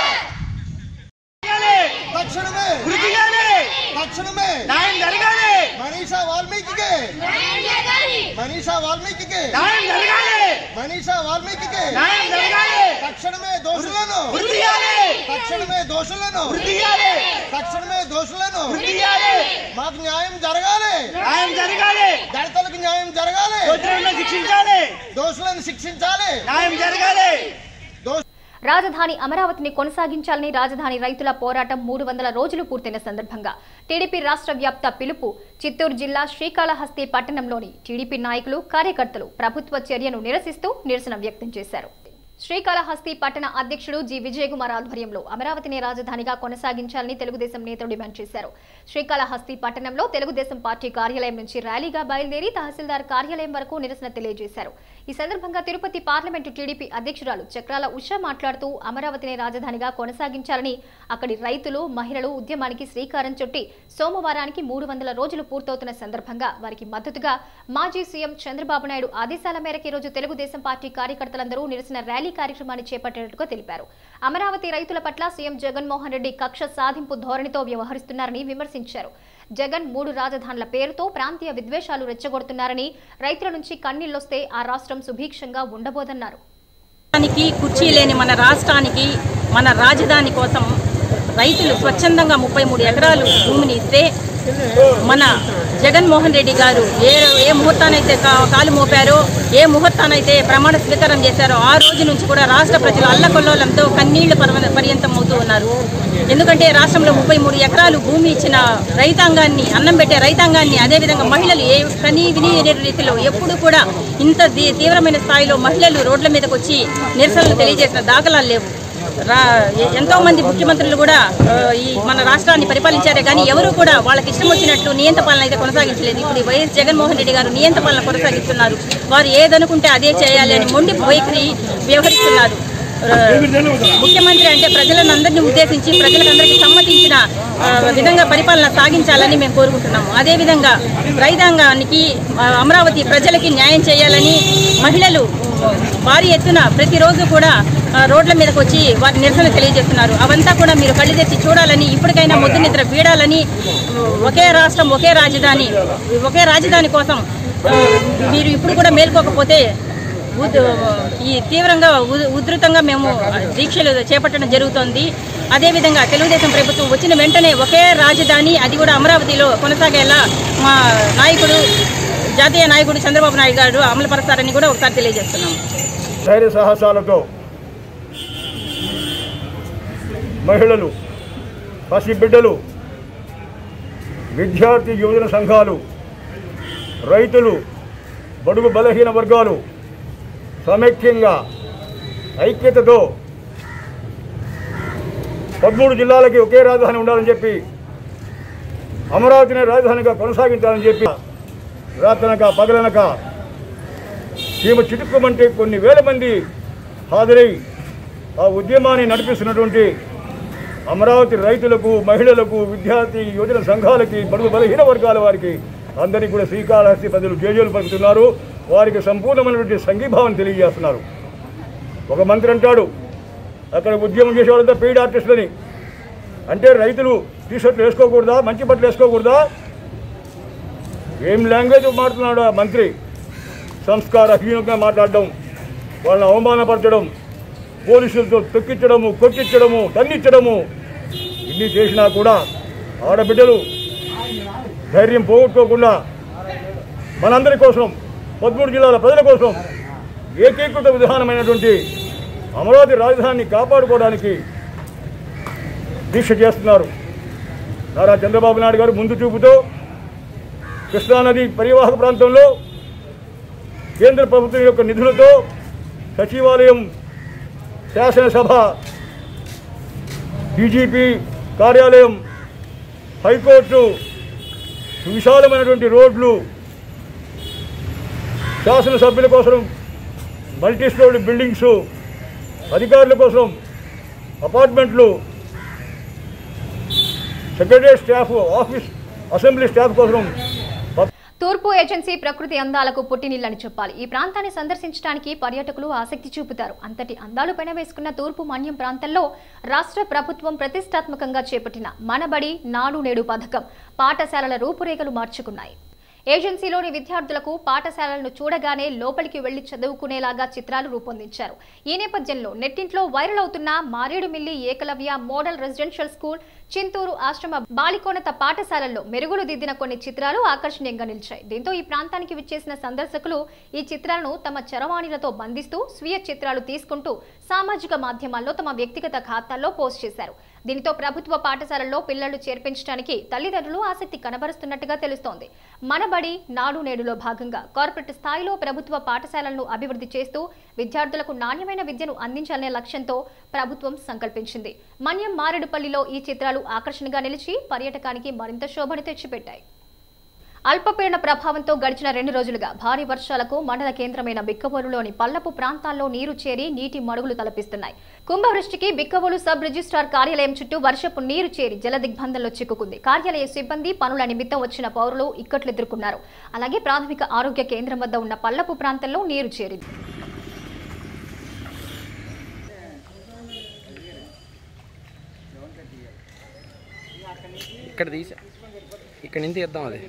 తక్షణమే వృద్ధి చేయాలి తక్షణమే న్యాయం జరగాలి మనీషా వాల్మీకి మనీషా వాల్మీకి న్యాయం జరగాలి మనీషా వాల్మీకి న్యాయం జరగాలి తక్షణమే దోషులను వృద్ధి చేయాలి తక్షణమే దోషులను వృద్ధి చేయాలి తక్షణమే దోషులను వృద్ధి చేయాలి మాకు న్యాయం జరగాలి న్యాయం జరగాలి దళితులకు న్యాయం జరగాలి దోషులను శిక్షించాలి దోషులను శిక్షించాలి న్యాయం జరగాలి రాజధాని అమరావతిని కొనసాగించాలని రాజధాని రైతుల పోరాటం మూడు వందల రోజులు పూర్తయిన సందర్భంగా టీడీపీ రాష్ట్ర వ్యాప్త పిలుపు చిత్తూరు జిల్లా శ్రీకాళహస్తి పట్టణంలోని టీడీపీ నాయకులు కార్యకర్తలు ప్రభుత్వ చర్యను నిరసిస్తూ నిరసన వ్యక్తం చేశారు శ్రీకాళహస్తి పట్టణ అధ్యక్షుడు జి విజయకుమార్ ఆధ్వర్యంలో అమరావతిని రాజధానిగా కొనసాగించాలని తెలుగుదేశం నేతలు డిమాండ్ చేశారు శ్రీకాళహస్తి పట్టణంలో తెలుగుదేశం పార్టీ కార్యాలయం నుంచి ర్యాలీగా బయలుదేరి తహసీల్దార్ కార్యాలయం వరకు నిరసన తెలియజేశారు ఈ సందర్భంగా తిరుపతి పార్లమెంటు టీడీపీ అధ్యక్షురాలు చక్రాల ఉష మాట్లాడుతూ అమరావతిని రాజధానిగా కొనసాగించాలని అక్కడి రైతులు మహిళలు ఉద్యమానికి శ్రీకారం చుట్టి సోమవారానికి మూడు వందల రోజులు పూర్తవుతున్న సందర్భంగా వారికి మద్దతుగా మాజీ సీఎం చంద్రబాబు నాయుడు ఆదేశాల మేరకు ఈరోజు తెలుగుదేశం పార్టీ కార్యకర్తలందరూ నిరసన ర్యాలీ కార్యక్రమాన్ని చేపట్టినట్టుగా తెలిపారు అమరావతి రైతుల పట్ల సీఎం జగన్మోహన్ రెడ్డి కక్ష సాధింపు ధోరణితో వ్యవహరిస్తున్నారని విమర్శించారు జగన్ మూడు రాజధానుల పేరుతో ప్రాంతీయ విద్వేషాలు రెచ్చగొడుతున్నారని రైతుల నుంచి కన్నీళ్లొస్తే ఆ రాష్ట్రం సుభిక్షంగా ఉండబోదన్నారు రాష్ట్రానికి కుర్చీ లేని మన రాష్ట్రానికి మన రాజధాని కోసం రైతులు స్వచ్ఛందంగా ముప్పై మూడు ఎకరాలు భూమిని ఇస్తే మన జగన్మోహన్ రెడ్డి గారు ఏ ఏ ముహూర్తానైతే కా- కాలు మోపారో ఏ ముహూర్తానైతే ప్రమాణ స్వీకారం చేశారో ఆ రోజు నుంచి కూడా రాష్ట్ర ప్రజలు అల్లకొల్లోలంతో కన్నీళ్లు పర్వ- పర్యంతం అవుతూ ఉన్నారు ఎందుకంటే రాష్ట్రంలో ముప్పై మూడు ఎకరాలు భూమి ఇచ్చిన రైతాంగాన్ని అన్నం పెట్టే రైతాంగాన్ని అదేవిధంగా మహిళలు ఏ కనీ విని రీతిలో ఎప్పుడు కూడా ఇంత తీ- తీవ్రమైన స్థాయిలో మహిళలు రోడ్ల మీదకి వచ్చి నిరసనలు తెలియజేసిన దాఖలాలు లేవు రా ఎంతో మంది ముఖ్యమంత్రులు కూడా ఆ, ఈ మన రాష్ట్రాన్ని పరిపాలించారే కానీ ఎవరు కూడా వాళ్ళకి ఇష్టం వచ్చినట్లు నియంత పాలన అయితే కొనసాగించలేదు ఇప్పుడు ఈ వైఎస్ జగన్మోహన్ రెడ్డి గారు నియంత పాలన కొనసాగిస్తున్నారు వారు ఏదనుకుంటే అదే చేయాలి అని మొండి వైఖరి వ్యవహరిస్తున్నారు ఆ, ముఖ్యమంత్రి అంటే ప్రజలను అందరినీ ఉద్దేశించి ప్రజలందరికీ సమ్మతించిన ఆ, విధంగా పరిపాలన సాగించాలని మేము కోరుకుంటున్నాము అదేవిధంగా రైతాంగానికి ఆ, అమరావతి ప్రజలకి న్యాయం చేయాలని మహిళలు భారీ ఎత్తున ప్రతిరోజు కూడా ఆ, రోడ్ల మీదకి వచ్చి వారి నిరసన తెలియజేస్తున్నారు అవంతా కూడా మీరు కళ్ళు తెచ్చి చూడాలని ఇప్పటికైనా ముద్దు నిద్ర వీడాలని ఒకే రాష్ట్రం ఒకే రాజధాని ఒకే రాజధాని కోసం ఆ, మీరు ఇప్పుడు కూడా మేల్కోకపోతే ఉద్- ఈ తీవ్రంగా ఉద్- ఉధృతంగా మేము దీక్షలు చేపట్టడం జరుగుతోంది అదేవిధంగా తెలుగుదేశం ప్రభుత్వం వచ్చిన వెంటనే ఒకే రాజధాని అది కూడా అమరావతిలో కొనసాగేలా మా నాయకుడు జాతీయ నాయకుడు చంద్రబాబు నాయుడు గారు అమలుపరుస్తారని కూడా ఒకసారి తెలియజేస్తున్నాము ధైర్య సాహసాలతో మహిళలు పసిబిడ్డలు విద్యార్థి యువజన సంఘాలు రైతులు బడుగు బలహీన వర్గాలు సమైక్యంగా ఐక్యతతో పదమూడు జిల్లాలకి ఒకే రాజధాని ఉండాలని చెప్పి అమరావతిని రాజధానిగా కొనసాగించాలని చెప్పి రాత్రనక పగలనక చీమ చిటుక్కుమంటే కొన్ని వేల మంది హాజరై ఆ ఉద్యమాన్ని నడిపిస్తున్నటువంటి అమరావతి రైతులకు మహిళలకు విద్యార్థి యువజన సంఘాలకి బడుగు బలహీన వర్గాల వారికి అందరికీ కూడా శ్రీకాళహస్తి ప్రజలు జేజేలు పలుకుతున్నారు వారికి సంపూర్ణమైనటువంటి సంఘీభావం తెలియజేస్తున్నారు ఒక మంత్రి అంటాడు అక్కడ ఉద్యమం చేసేవాళ్ళంతా పెయిడ్ ఆర్టిస్టులని అంటే రైతులు టీ షర్ట్లు వేసుకోకూడదా మంచి బట్టలు వేసుకోకూడదా ఏం లాంగ్వేజ్ మాట్లాడుతున్నాడు ఆ మంత్రి సంస్కారహీనంగా మాట్లాడడం వాళ్ళని అవమానపరచడం పోలీసులతో తొక్కించడము కొట్టించడము తన్నించడము ఇన్ని చేసినా కూడా ఆడబిడ్డలు ధైర్యం పోగొట్టుకోకుండా మనందరి కోసం పదమూడు జిల్లాల ప్రజల కోసం ఏకీకృత విధానమైనటువంటి అమరావతి రాజధానిని కాపాడుకోవడానికి దీక్ష చేస్తున్నారు నారా చంద్రబాబు నాయుడు గారు ముందు చూపుతో కృష్ణానది పరివాహక ప్రాంతంలో కేంద్ర ప్రభుత్వం యొక్క నిధులతో సచివాలయం శాసనసభ డీజీపీ కార్యాలయం హైకోర్టు విశాలమైనటువంటి రోడ్లు శాసనసభ్యుల కోసం మల్టీ స్టోరీ బిల్డింగ్స్ అధికారుల కోసం అపార్ట్మెంట్లు secretary staff office assembly staff కోసం తూర్పు ఏజెన్సీ ప్రకృతి అందాలకు పుట్టినిల్లని చెప్పాలి ఈ ప్రాంతాన్ని సందర్శించడానికి పర్యాటకులు ఆసక్తి చూపుతారు అంతటి అందాలు పైన వేసుకున్న తూర్పు మన్యం ప్రాంతంలో రాష్ట్ర ప్రభుత్వం ప్రతిష్టాత్మకంగా చేపట్టిన మనబడి నాడు నేడు పథకం పాఠశాలల రూపురేఖలు మార్చుకున్నాయి ఏజెన్సీలోని విద్యార్థులకు పాఠశాలలను చూడగానే లోపలికి వెళ్లి చదువుకునేలాగా చిత్రాలు రూపొందించారు ఈ నేపథ్యంలో నెట్టింట్లో వైరల్ అవుతున్న Maredumilli Ekalavya model residential school Chintoor ఆశ్రమ బాలికోన్నత పాఠశాలల్లో మెరుగులు దిద్దిన కొన్ని చిత్రాలు ఆకర్షణీయంగా నిలిచాయి దీంతో ఈ ప్రాంతానికి విచ్చేసిన సందర్శకులు ఈ చిత్రాలను తమ చరవాణిలతో బంధిస్తూ స్వీయ చిత్రాలు తీసుకుంటూ సామాజిక మాధ్యమాల్లో తమ వ్యక్తిగత ఖాతాల్లో పోస్ట్ చేశారు దీనితో ప్రభుత్వ పాఠశాలల్లో పిల్లలు చేర్పించడానికి తల్లిదండ్రులు ఆసక్తి కనబరుస్తున్నట్టుగా తెలుస్తోంది మనబడి నాడు నేడులో భాగంగా కార్పొరేట్ స్థాయిలో ప్రభుత్వ పాఠశాలలను అభివృద్ధి చేస్తూ విద్యార్థులకు నాణ్యమైన విద్యను అందించాలనే లక్ష్యంతో ప్రభుత్వం సంకల్పించింది మన్యం మారేడుపల్లిలో ఈ చిత్రాలు ఆకర్షణగా నిలిచి పర్యాటకానికి మరింత శోభను తెచ్చిపెట్టాయి అల్పపీడన ప్రభావంతో గడిచిన రెండు రోజులుగా భారీ వర్షాలకు మండల కేంద్రమైన బిక్కవోలులోని పల్లపు ప్రాంతాల్లో నీరు చేరి నీటి మడుగులు తలపిస్తున్నాయి కుంభవృష్టికి బిక్కవోలు సబ్ రిజిస్ట్రార్ కార్యాలయం చుట్టూ వర్షపు నీరు చేరి జలదిగ్బంధంలో చిక్కుకుంది కార్యాలయ సిబ్బంది పనుల నిమిత్తం వచ్చిన పౌరులు ఇక్కట్లు ఎదుర్కొన్నారు అలాగే ప్రాథమిక ఆరోగ్య కేంద్రం వద్ద ఉన్న పల్లపు ప్రాంతంలో నీరు చేరింది ఇక్కడ తీసా ఇక్కడ నుంచి తీద్దాం అది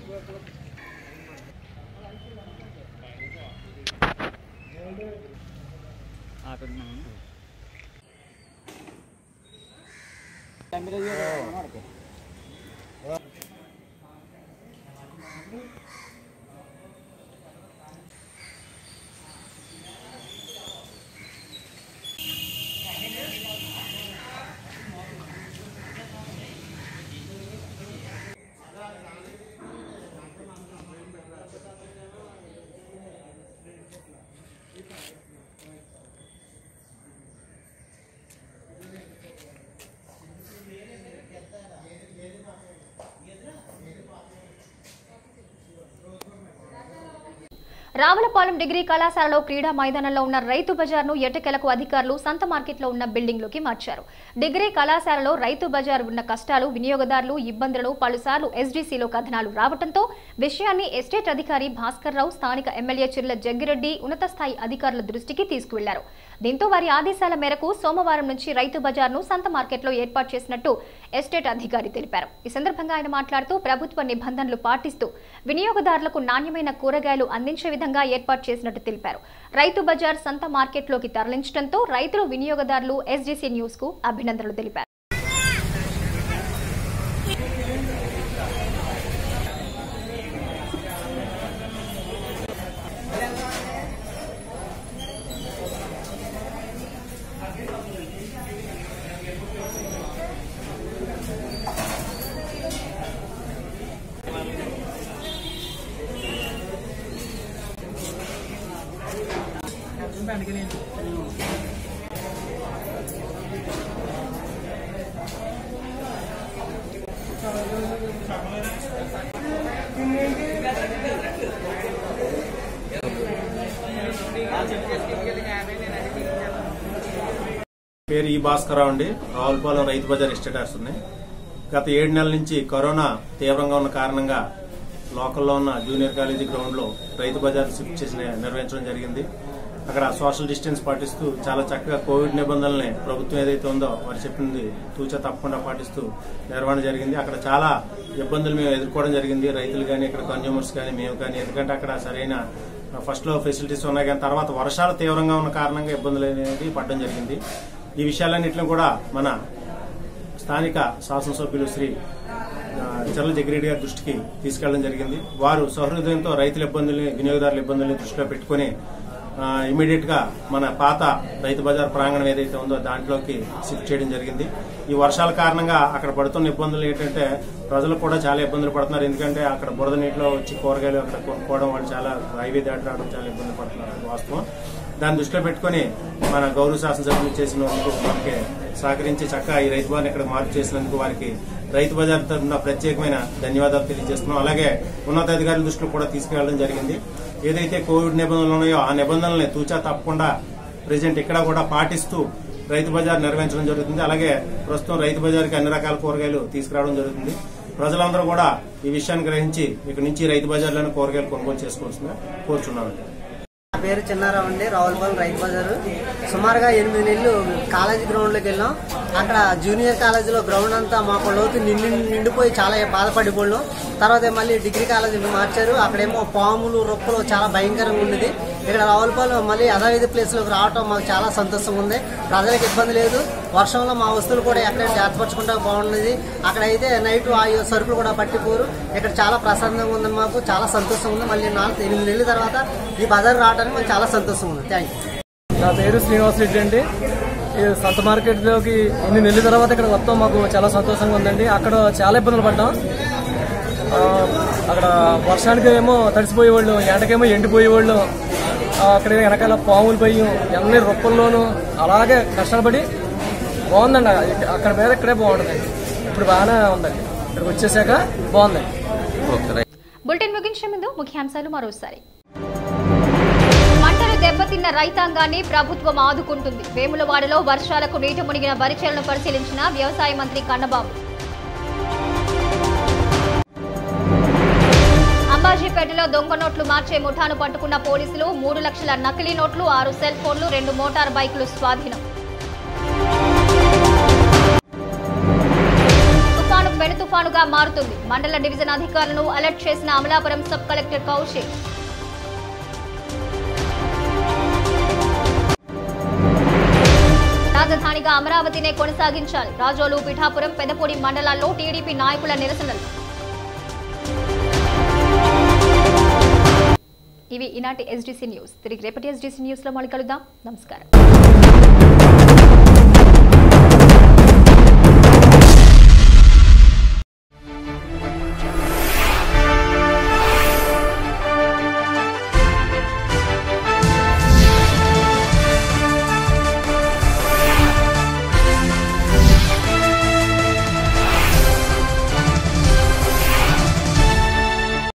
రావులపాలెం డిగ్రీ కళాశాలలో క్రీడా మైదానంలో ఉన్న రైతు బజార్ను ఎట్టకెలకు అధికారులు సంత మార్కెట్లో ఉన్న బిల్డింగ్లోకి మార్చారు డిగ్రీ కళాశాలలో రైతు బజార్ ఉన్న కష్టాలు వినియోగదారులు ఇబ్బందులను పలుసార్లు ఎస్డీసీలో కథనాలు రావడంతో విషయాన్ని ఎస్టేట్ అధికారి భాస్కర్ రావు స్థానిక ఎమ్మెల్యే చిర్ల జగ్గిరెడ్డి ఉన్నత స్థాయి అధికారుల దృష్టికి తీసుకువెళ్లారు దీంతో వారి ఆదేశాల మేరకు సోమవారం నుంచి రైతు బజార్ను సంత మార్కెట్లో ఏర్పాటు చేసినట్టు ఎస్టేట్ అధికారి తెలిపారు ఈ సందర్భంగా ఆయన మాట్లాడుతూ ప్రభుత్వ నిబంధనలు పాటిస్తూ వినియోగదారులకు నాణ్యమైన కూరగాయలు అందించే విధంగా ఏర్పాటు చేసినట్టు తెలిపారు రైతు బజార్ సంత మార్కెట్లోకి తరలించడంతో రైతులు వినియోగదారులు ఎస్జీసీ న్యూస్ కు అభినందనలు తెలిపారు పేరు ఈ భాస్కరరావు అండి రావులపాలెం రైతు బజార్ ఎస్టేటర్స్ ఉన్నాయి గత ఏడు నెలల నుంచి కరోనా తీవ్రంగా ఉన్న కారణంగా లోకల్లో ఉన్న జూనియర్ కాలేజీ గ్రౌండ్ లో రైతు బజార్ షిఫ్ట్ చేసి నిర్వహించడం జరిగింది అక్కడ సోషల్ డిస్టెన్స్ పాటిస్తూ చాలా చక్కగా కోవిడ్ నిబంధనల్ని ప్రభుత్వం ఏదైతే ఉందో వారు చెప్పింది తూచా తప్పకుండా పాటిస్తూ నిర్వహణ జరిగింది అక్కడ చాలా ఇబ్బందులు మేము ఎదుర్కోవడం జరిగింది రైతులు కానీ ఇక్కడ కన్జ్యూమర్స్ కానీ మేము కానీ ఎందుకంటే అక్కడ సరైన ఫస్ట్ లో ఫెసిలిటీస్ ఉన్నాయి కానీ తర్వాత వర్షాలు తీవ్రంగా ఉన్న కారణంగా ఇబ్బందులు అనేది పడడం జరిగింది ఈ విషయాలన్నింటినీ కూడా మన స్థానిక శాసనసభ్యులు శ్రీ ఆ, చర్ల జగ్గిరెడ్డి గారి దృష్టికి తీసుకెళ్లడం జరిగింది వారు సహృదయంతో రైతుల ఇబ్బందుల్ని వినియోగదారుల ఇబ్బందుల్ని దృష్టిలో పెట్టుకుని ఇమీడియట్ గా మన పాత రైతు బజార్ ప్రాంగణం ఏదైతే ఉందో దాంట్లోకి షిఫ్ట్ చేయడం జరిగింది ఈ వర్షాల కారణంగా అక్కడ పడుతున్న ఇబ్బందులు ఏంటంటే ప్రజలు కూడా చాలా ఇబ్బందులు పడుతున్నారు ఎందుకంటే అక్కడ బురద నీటిలో వచ్చి కూరగాయలు అక్కడ కొనుక్కోవడం వాళ్ళు చాలా హైవే దాటి రావడం చాలా ఇబ్బంది పడుతున్నారు అది వాస్తవం దాన్ని దృష్టిలో పెట్టుకుని మన గౌరవ శాసనసభ్యులు చేసినందుకు మనకి సహకరించి చక్కగా ఈ రైతు బజార్ ఇక్కడ మార్పు చేసినందుకు వారికి రైతు బజార్ తరఫున ప్రత్యేకమైన ధన్యవాదాలు తెలియజేస్తున్నాం అలాగే ఉన్నతాధికారుల దృష్టిలో కూడా తీసుకెళ్లడం జరిగింది ఏదైతే కోవిడ్ నిబంధనలు ఉన్నాయో ఆ నిబంధనల్ని తూచా తప్పకుండా ప్రజెంట్ ఇక్కడ కూడా పాటిస్తూ రైతు బజార్ నిర్వహించడం జరుగుతుంది అలాగే ప్రస్తుతం రైతు బజార్కి అన్ని రకాల కూరగాయలు తీసుకురావడం జరుగుతుంది ప్రజలందరూ కూడా ఈ విషయాన్ని గ్రహించి ఇక్కడ నుంచి రైతు బజార్లోనే కూరగాయలు కొనుగోలు చేసుకోవాల్సిందిగా కోరుచున్నామండి నా పేరు చిన్నారావు అండి రావులపాలెం రైతు బజారు సుమారుగా ఎనిమిది నెలలు కాలేజీ గ్రౌండ్లోకి వెళ్ళాం అక్కడ జూనియర్ కాలేజీలో గ్రౌండ్ అంతా మాకు లోతు నిండి నిండిపోయి చాలా బాధపడిపోయాం తర్వాత మళ్ళీ డిగ్రీ కాలేజీ మార్చారు అక్కడేమో పాములు రొప్పలు చాలా భయంకరంగా ఉండేది ఇక్కడ రావులపాలెం మళ్ళీ యథావిధి ప్లేస్లోకి రావటం మాకు చాలా సంతోషంగా ఉంది ప్రజలకు ఇబ్బంది లేదు వర్షంలో మా వస్తువులు కూడా ఎక్కడ ఏర్పరచుకుంటా బాగున్నది అక్కడైతే నైట్ ఆ సరుకులు కూడా పట్టిపోరు ఇక్కడ చాలా ప్రశాంతంగా ఉంది మాకు చాలా సంతోషంగా ఉంది మళ్ళీ నాలుగు ఎనిమిది నెలల తర్వాత ఈ బజార్ రావడానికి మాకు చాలా సంతోషంగా ఉంది థ్యాంక్ యూ నా పేరు శ్రీనివాస్ రెడ్డి అండి ఈ సంత మార్కెట్లోకి ఎన్ని నెలల తర్వాత ఇక్కడ మొత్తం మాకు చాలా సంతోషంగా ఉందండి అక్కడ చాలా ఇబ్బందులు పడ్డాం ఆ, అక్కడ వర్షానికి ఏమో తడిసిపోయేవాళ్ళు ఎండకేమో ఎండిపోయేవాళ్ళు ఆ, అక్కడ వెనకాల పాములు భయం అన్ని రొప్పల్లోనూ అలాగే కష్టపడి బాగుందండి అక్కడ మీద ఇక్కడే బాగుంటుందండి ఇప్పుడు బాగానే ఉందండి ఇక్కడికి వచ్చేసాక బాగుందండి బులెటిన్ ముగించే ముందు ముఖ్యాంశాలు మరోసారి పంటలు దెబ్బతిన్న రైతాంగాన్ని ప్రభుత్వం ఆదుకుంటుంది వేములవాడలో వర్షాలకు నీట మునిగిన వరిచేలను పరిశీలించిన వ్యవసాయ మంత్రి కన్నబాబు అంబాజీపేటలో దొంగ నోట్లు మార్చే ముఠాను పట్టుకున్న పోలీసులు మూడు లక్షల నకిలీ నోట్లు ఆరు సెల్ ఫోన్లు రెండు మోటార్ బైకులు స్వాధీనం తుఫాను పెను తుఫానుగా మారుతుంది మండల డివిజన్ అధికారులను అలర్ట్ చేసిన అమలాపురం సబ్ కలెక్టర్ కౌశిక్ రాజధానిగా అమరావతినే కొనసాగించాలి రాజోలు పిఠాపురం పెదపూడి మండలాల్లో టీడీపీ నాయకుల నిరసనలు ఇవి ఈనాటి ఎస్డీసీ న్యూస్ తిరిగి రేపటి ఎస్డీసీ న్యూస్లో మళ్ళీ కలుద్దాం నమస్కారం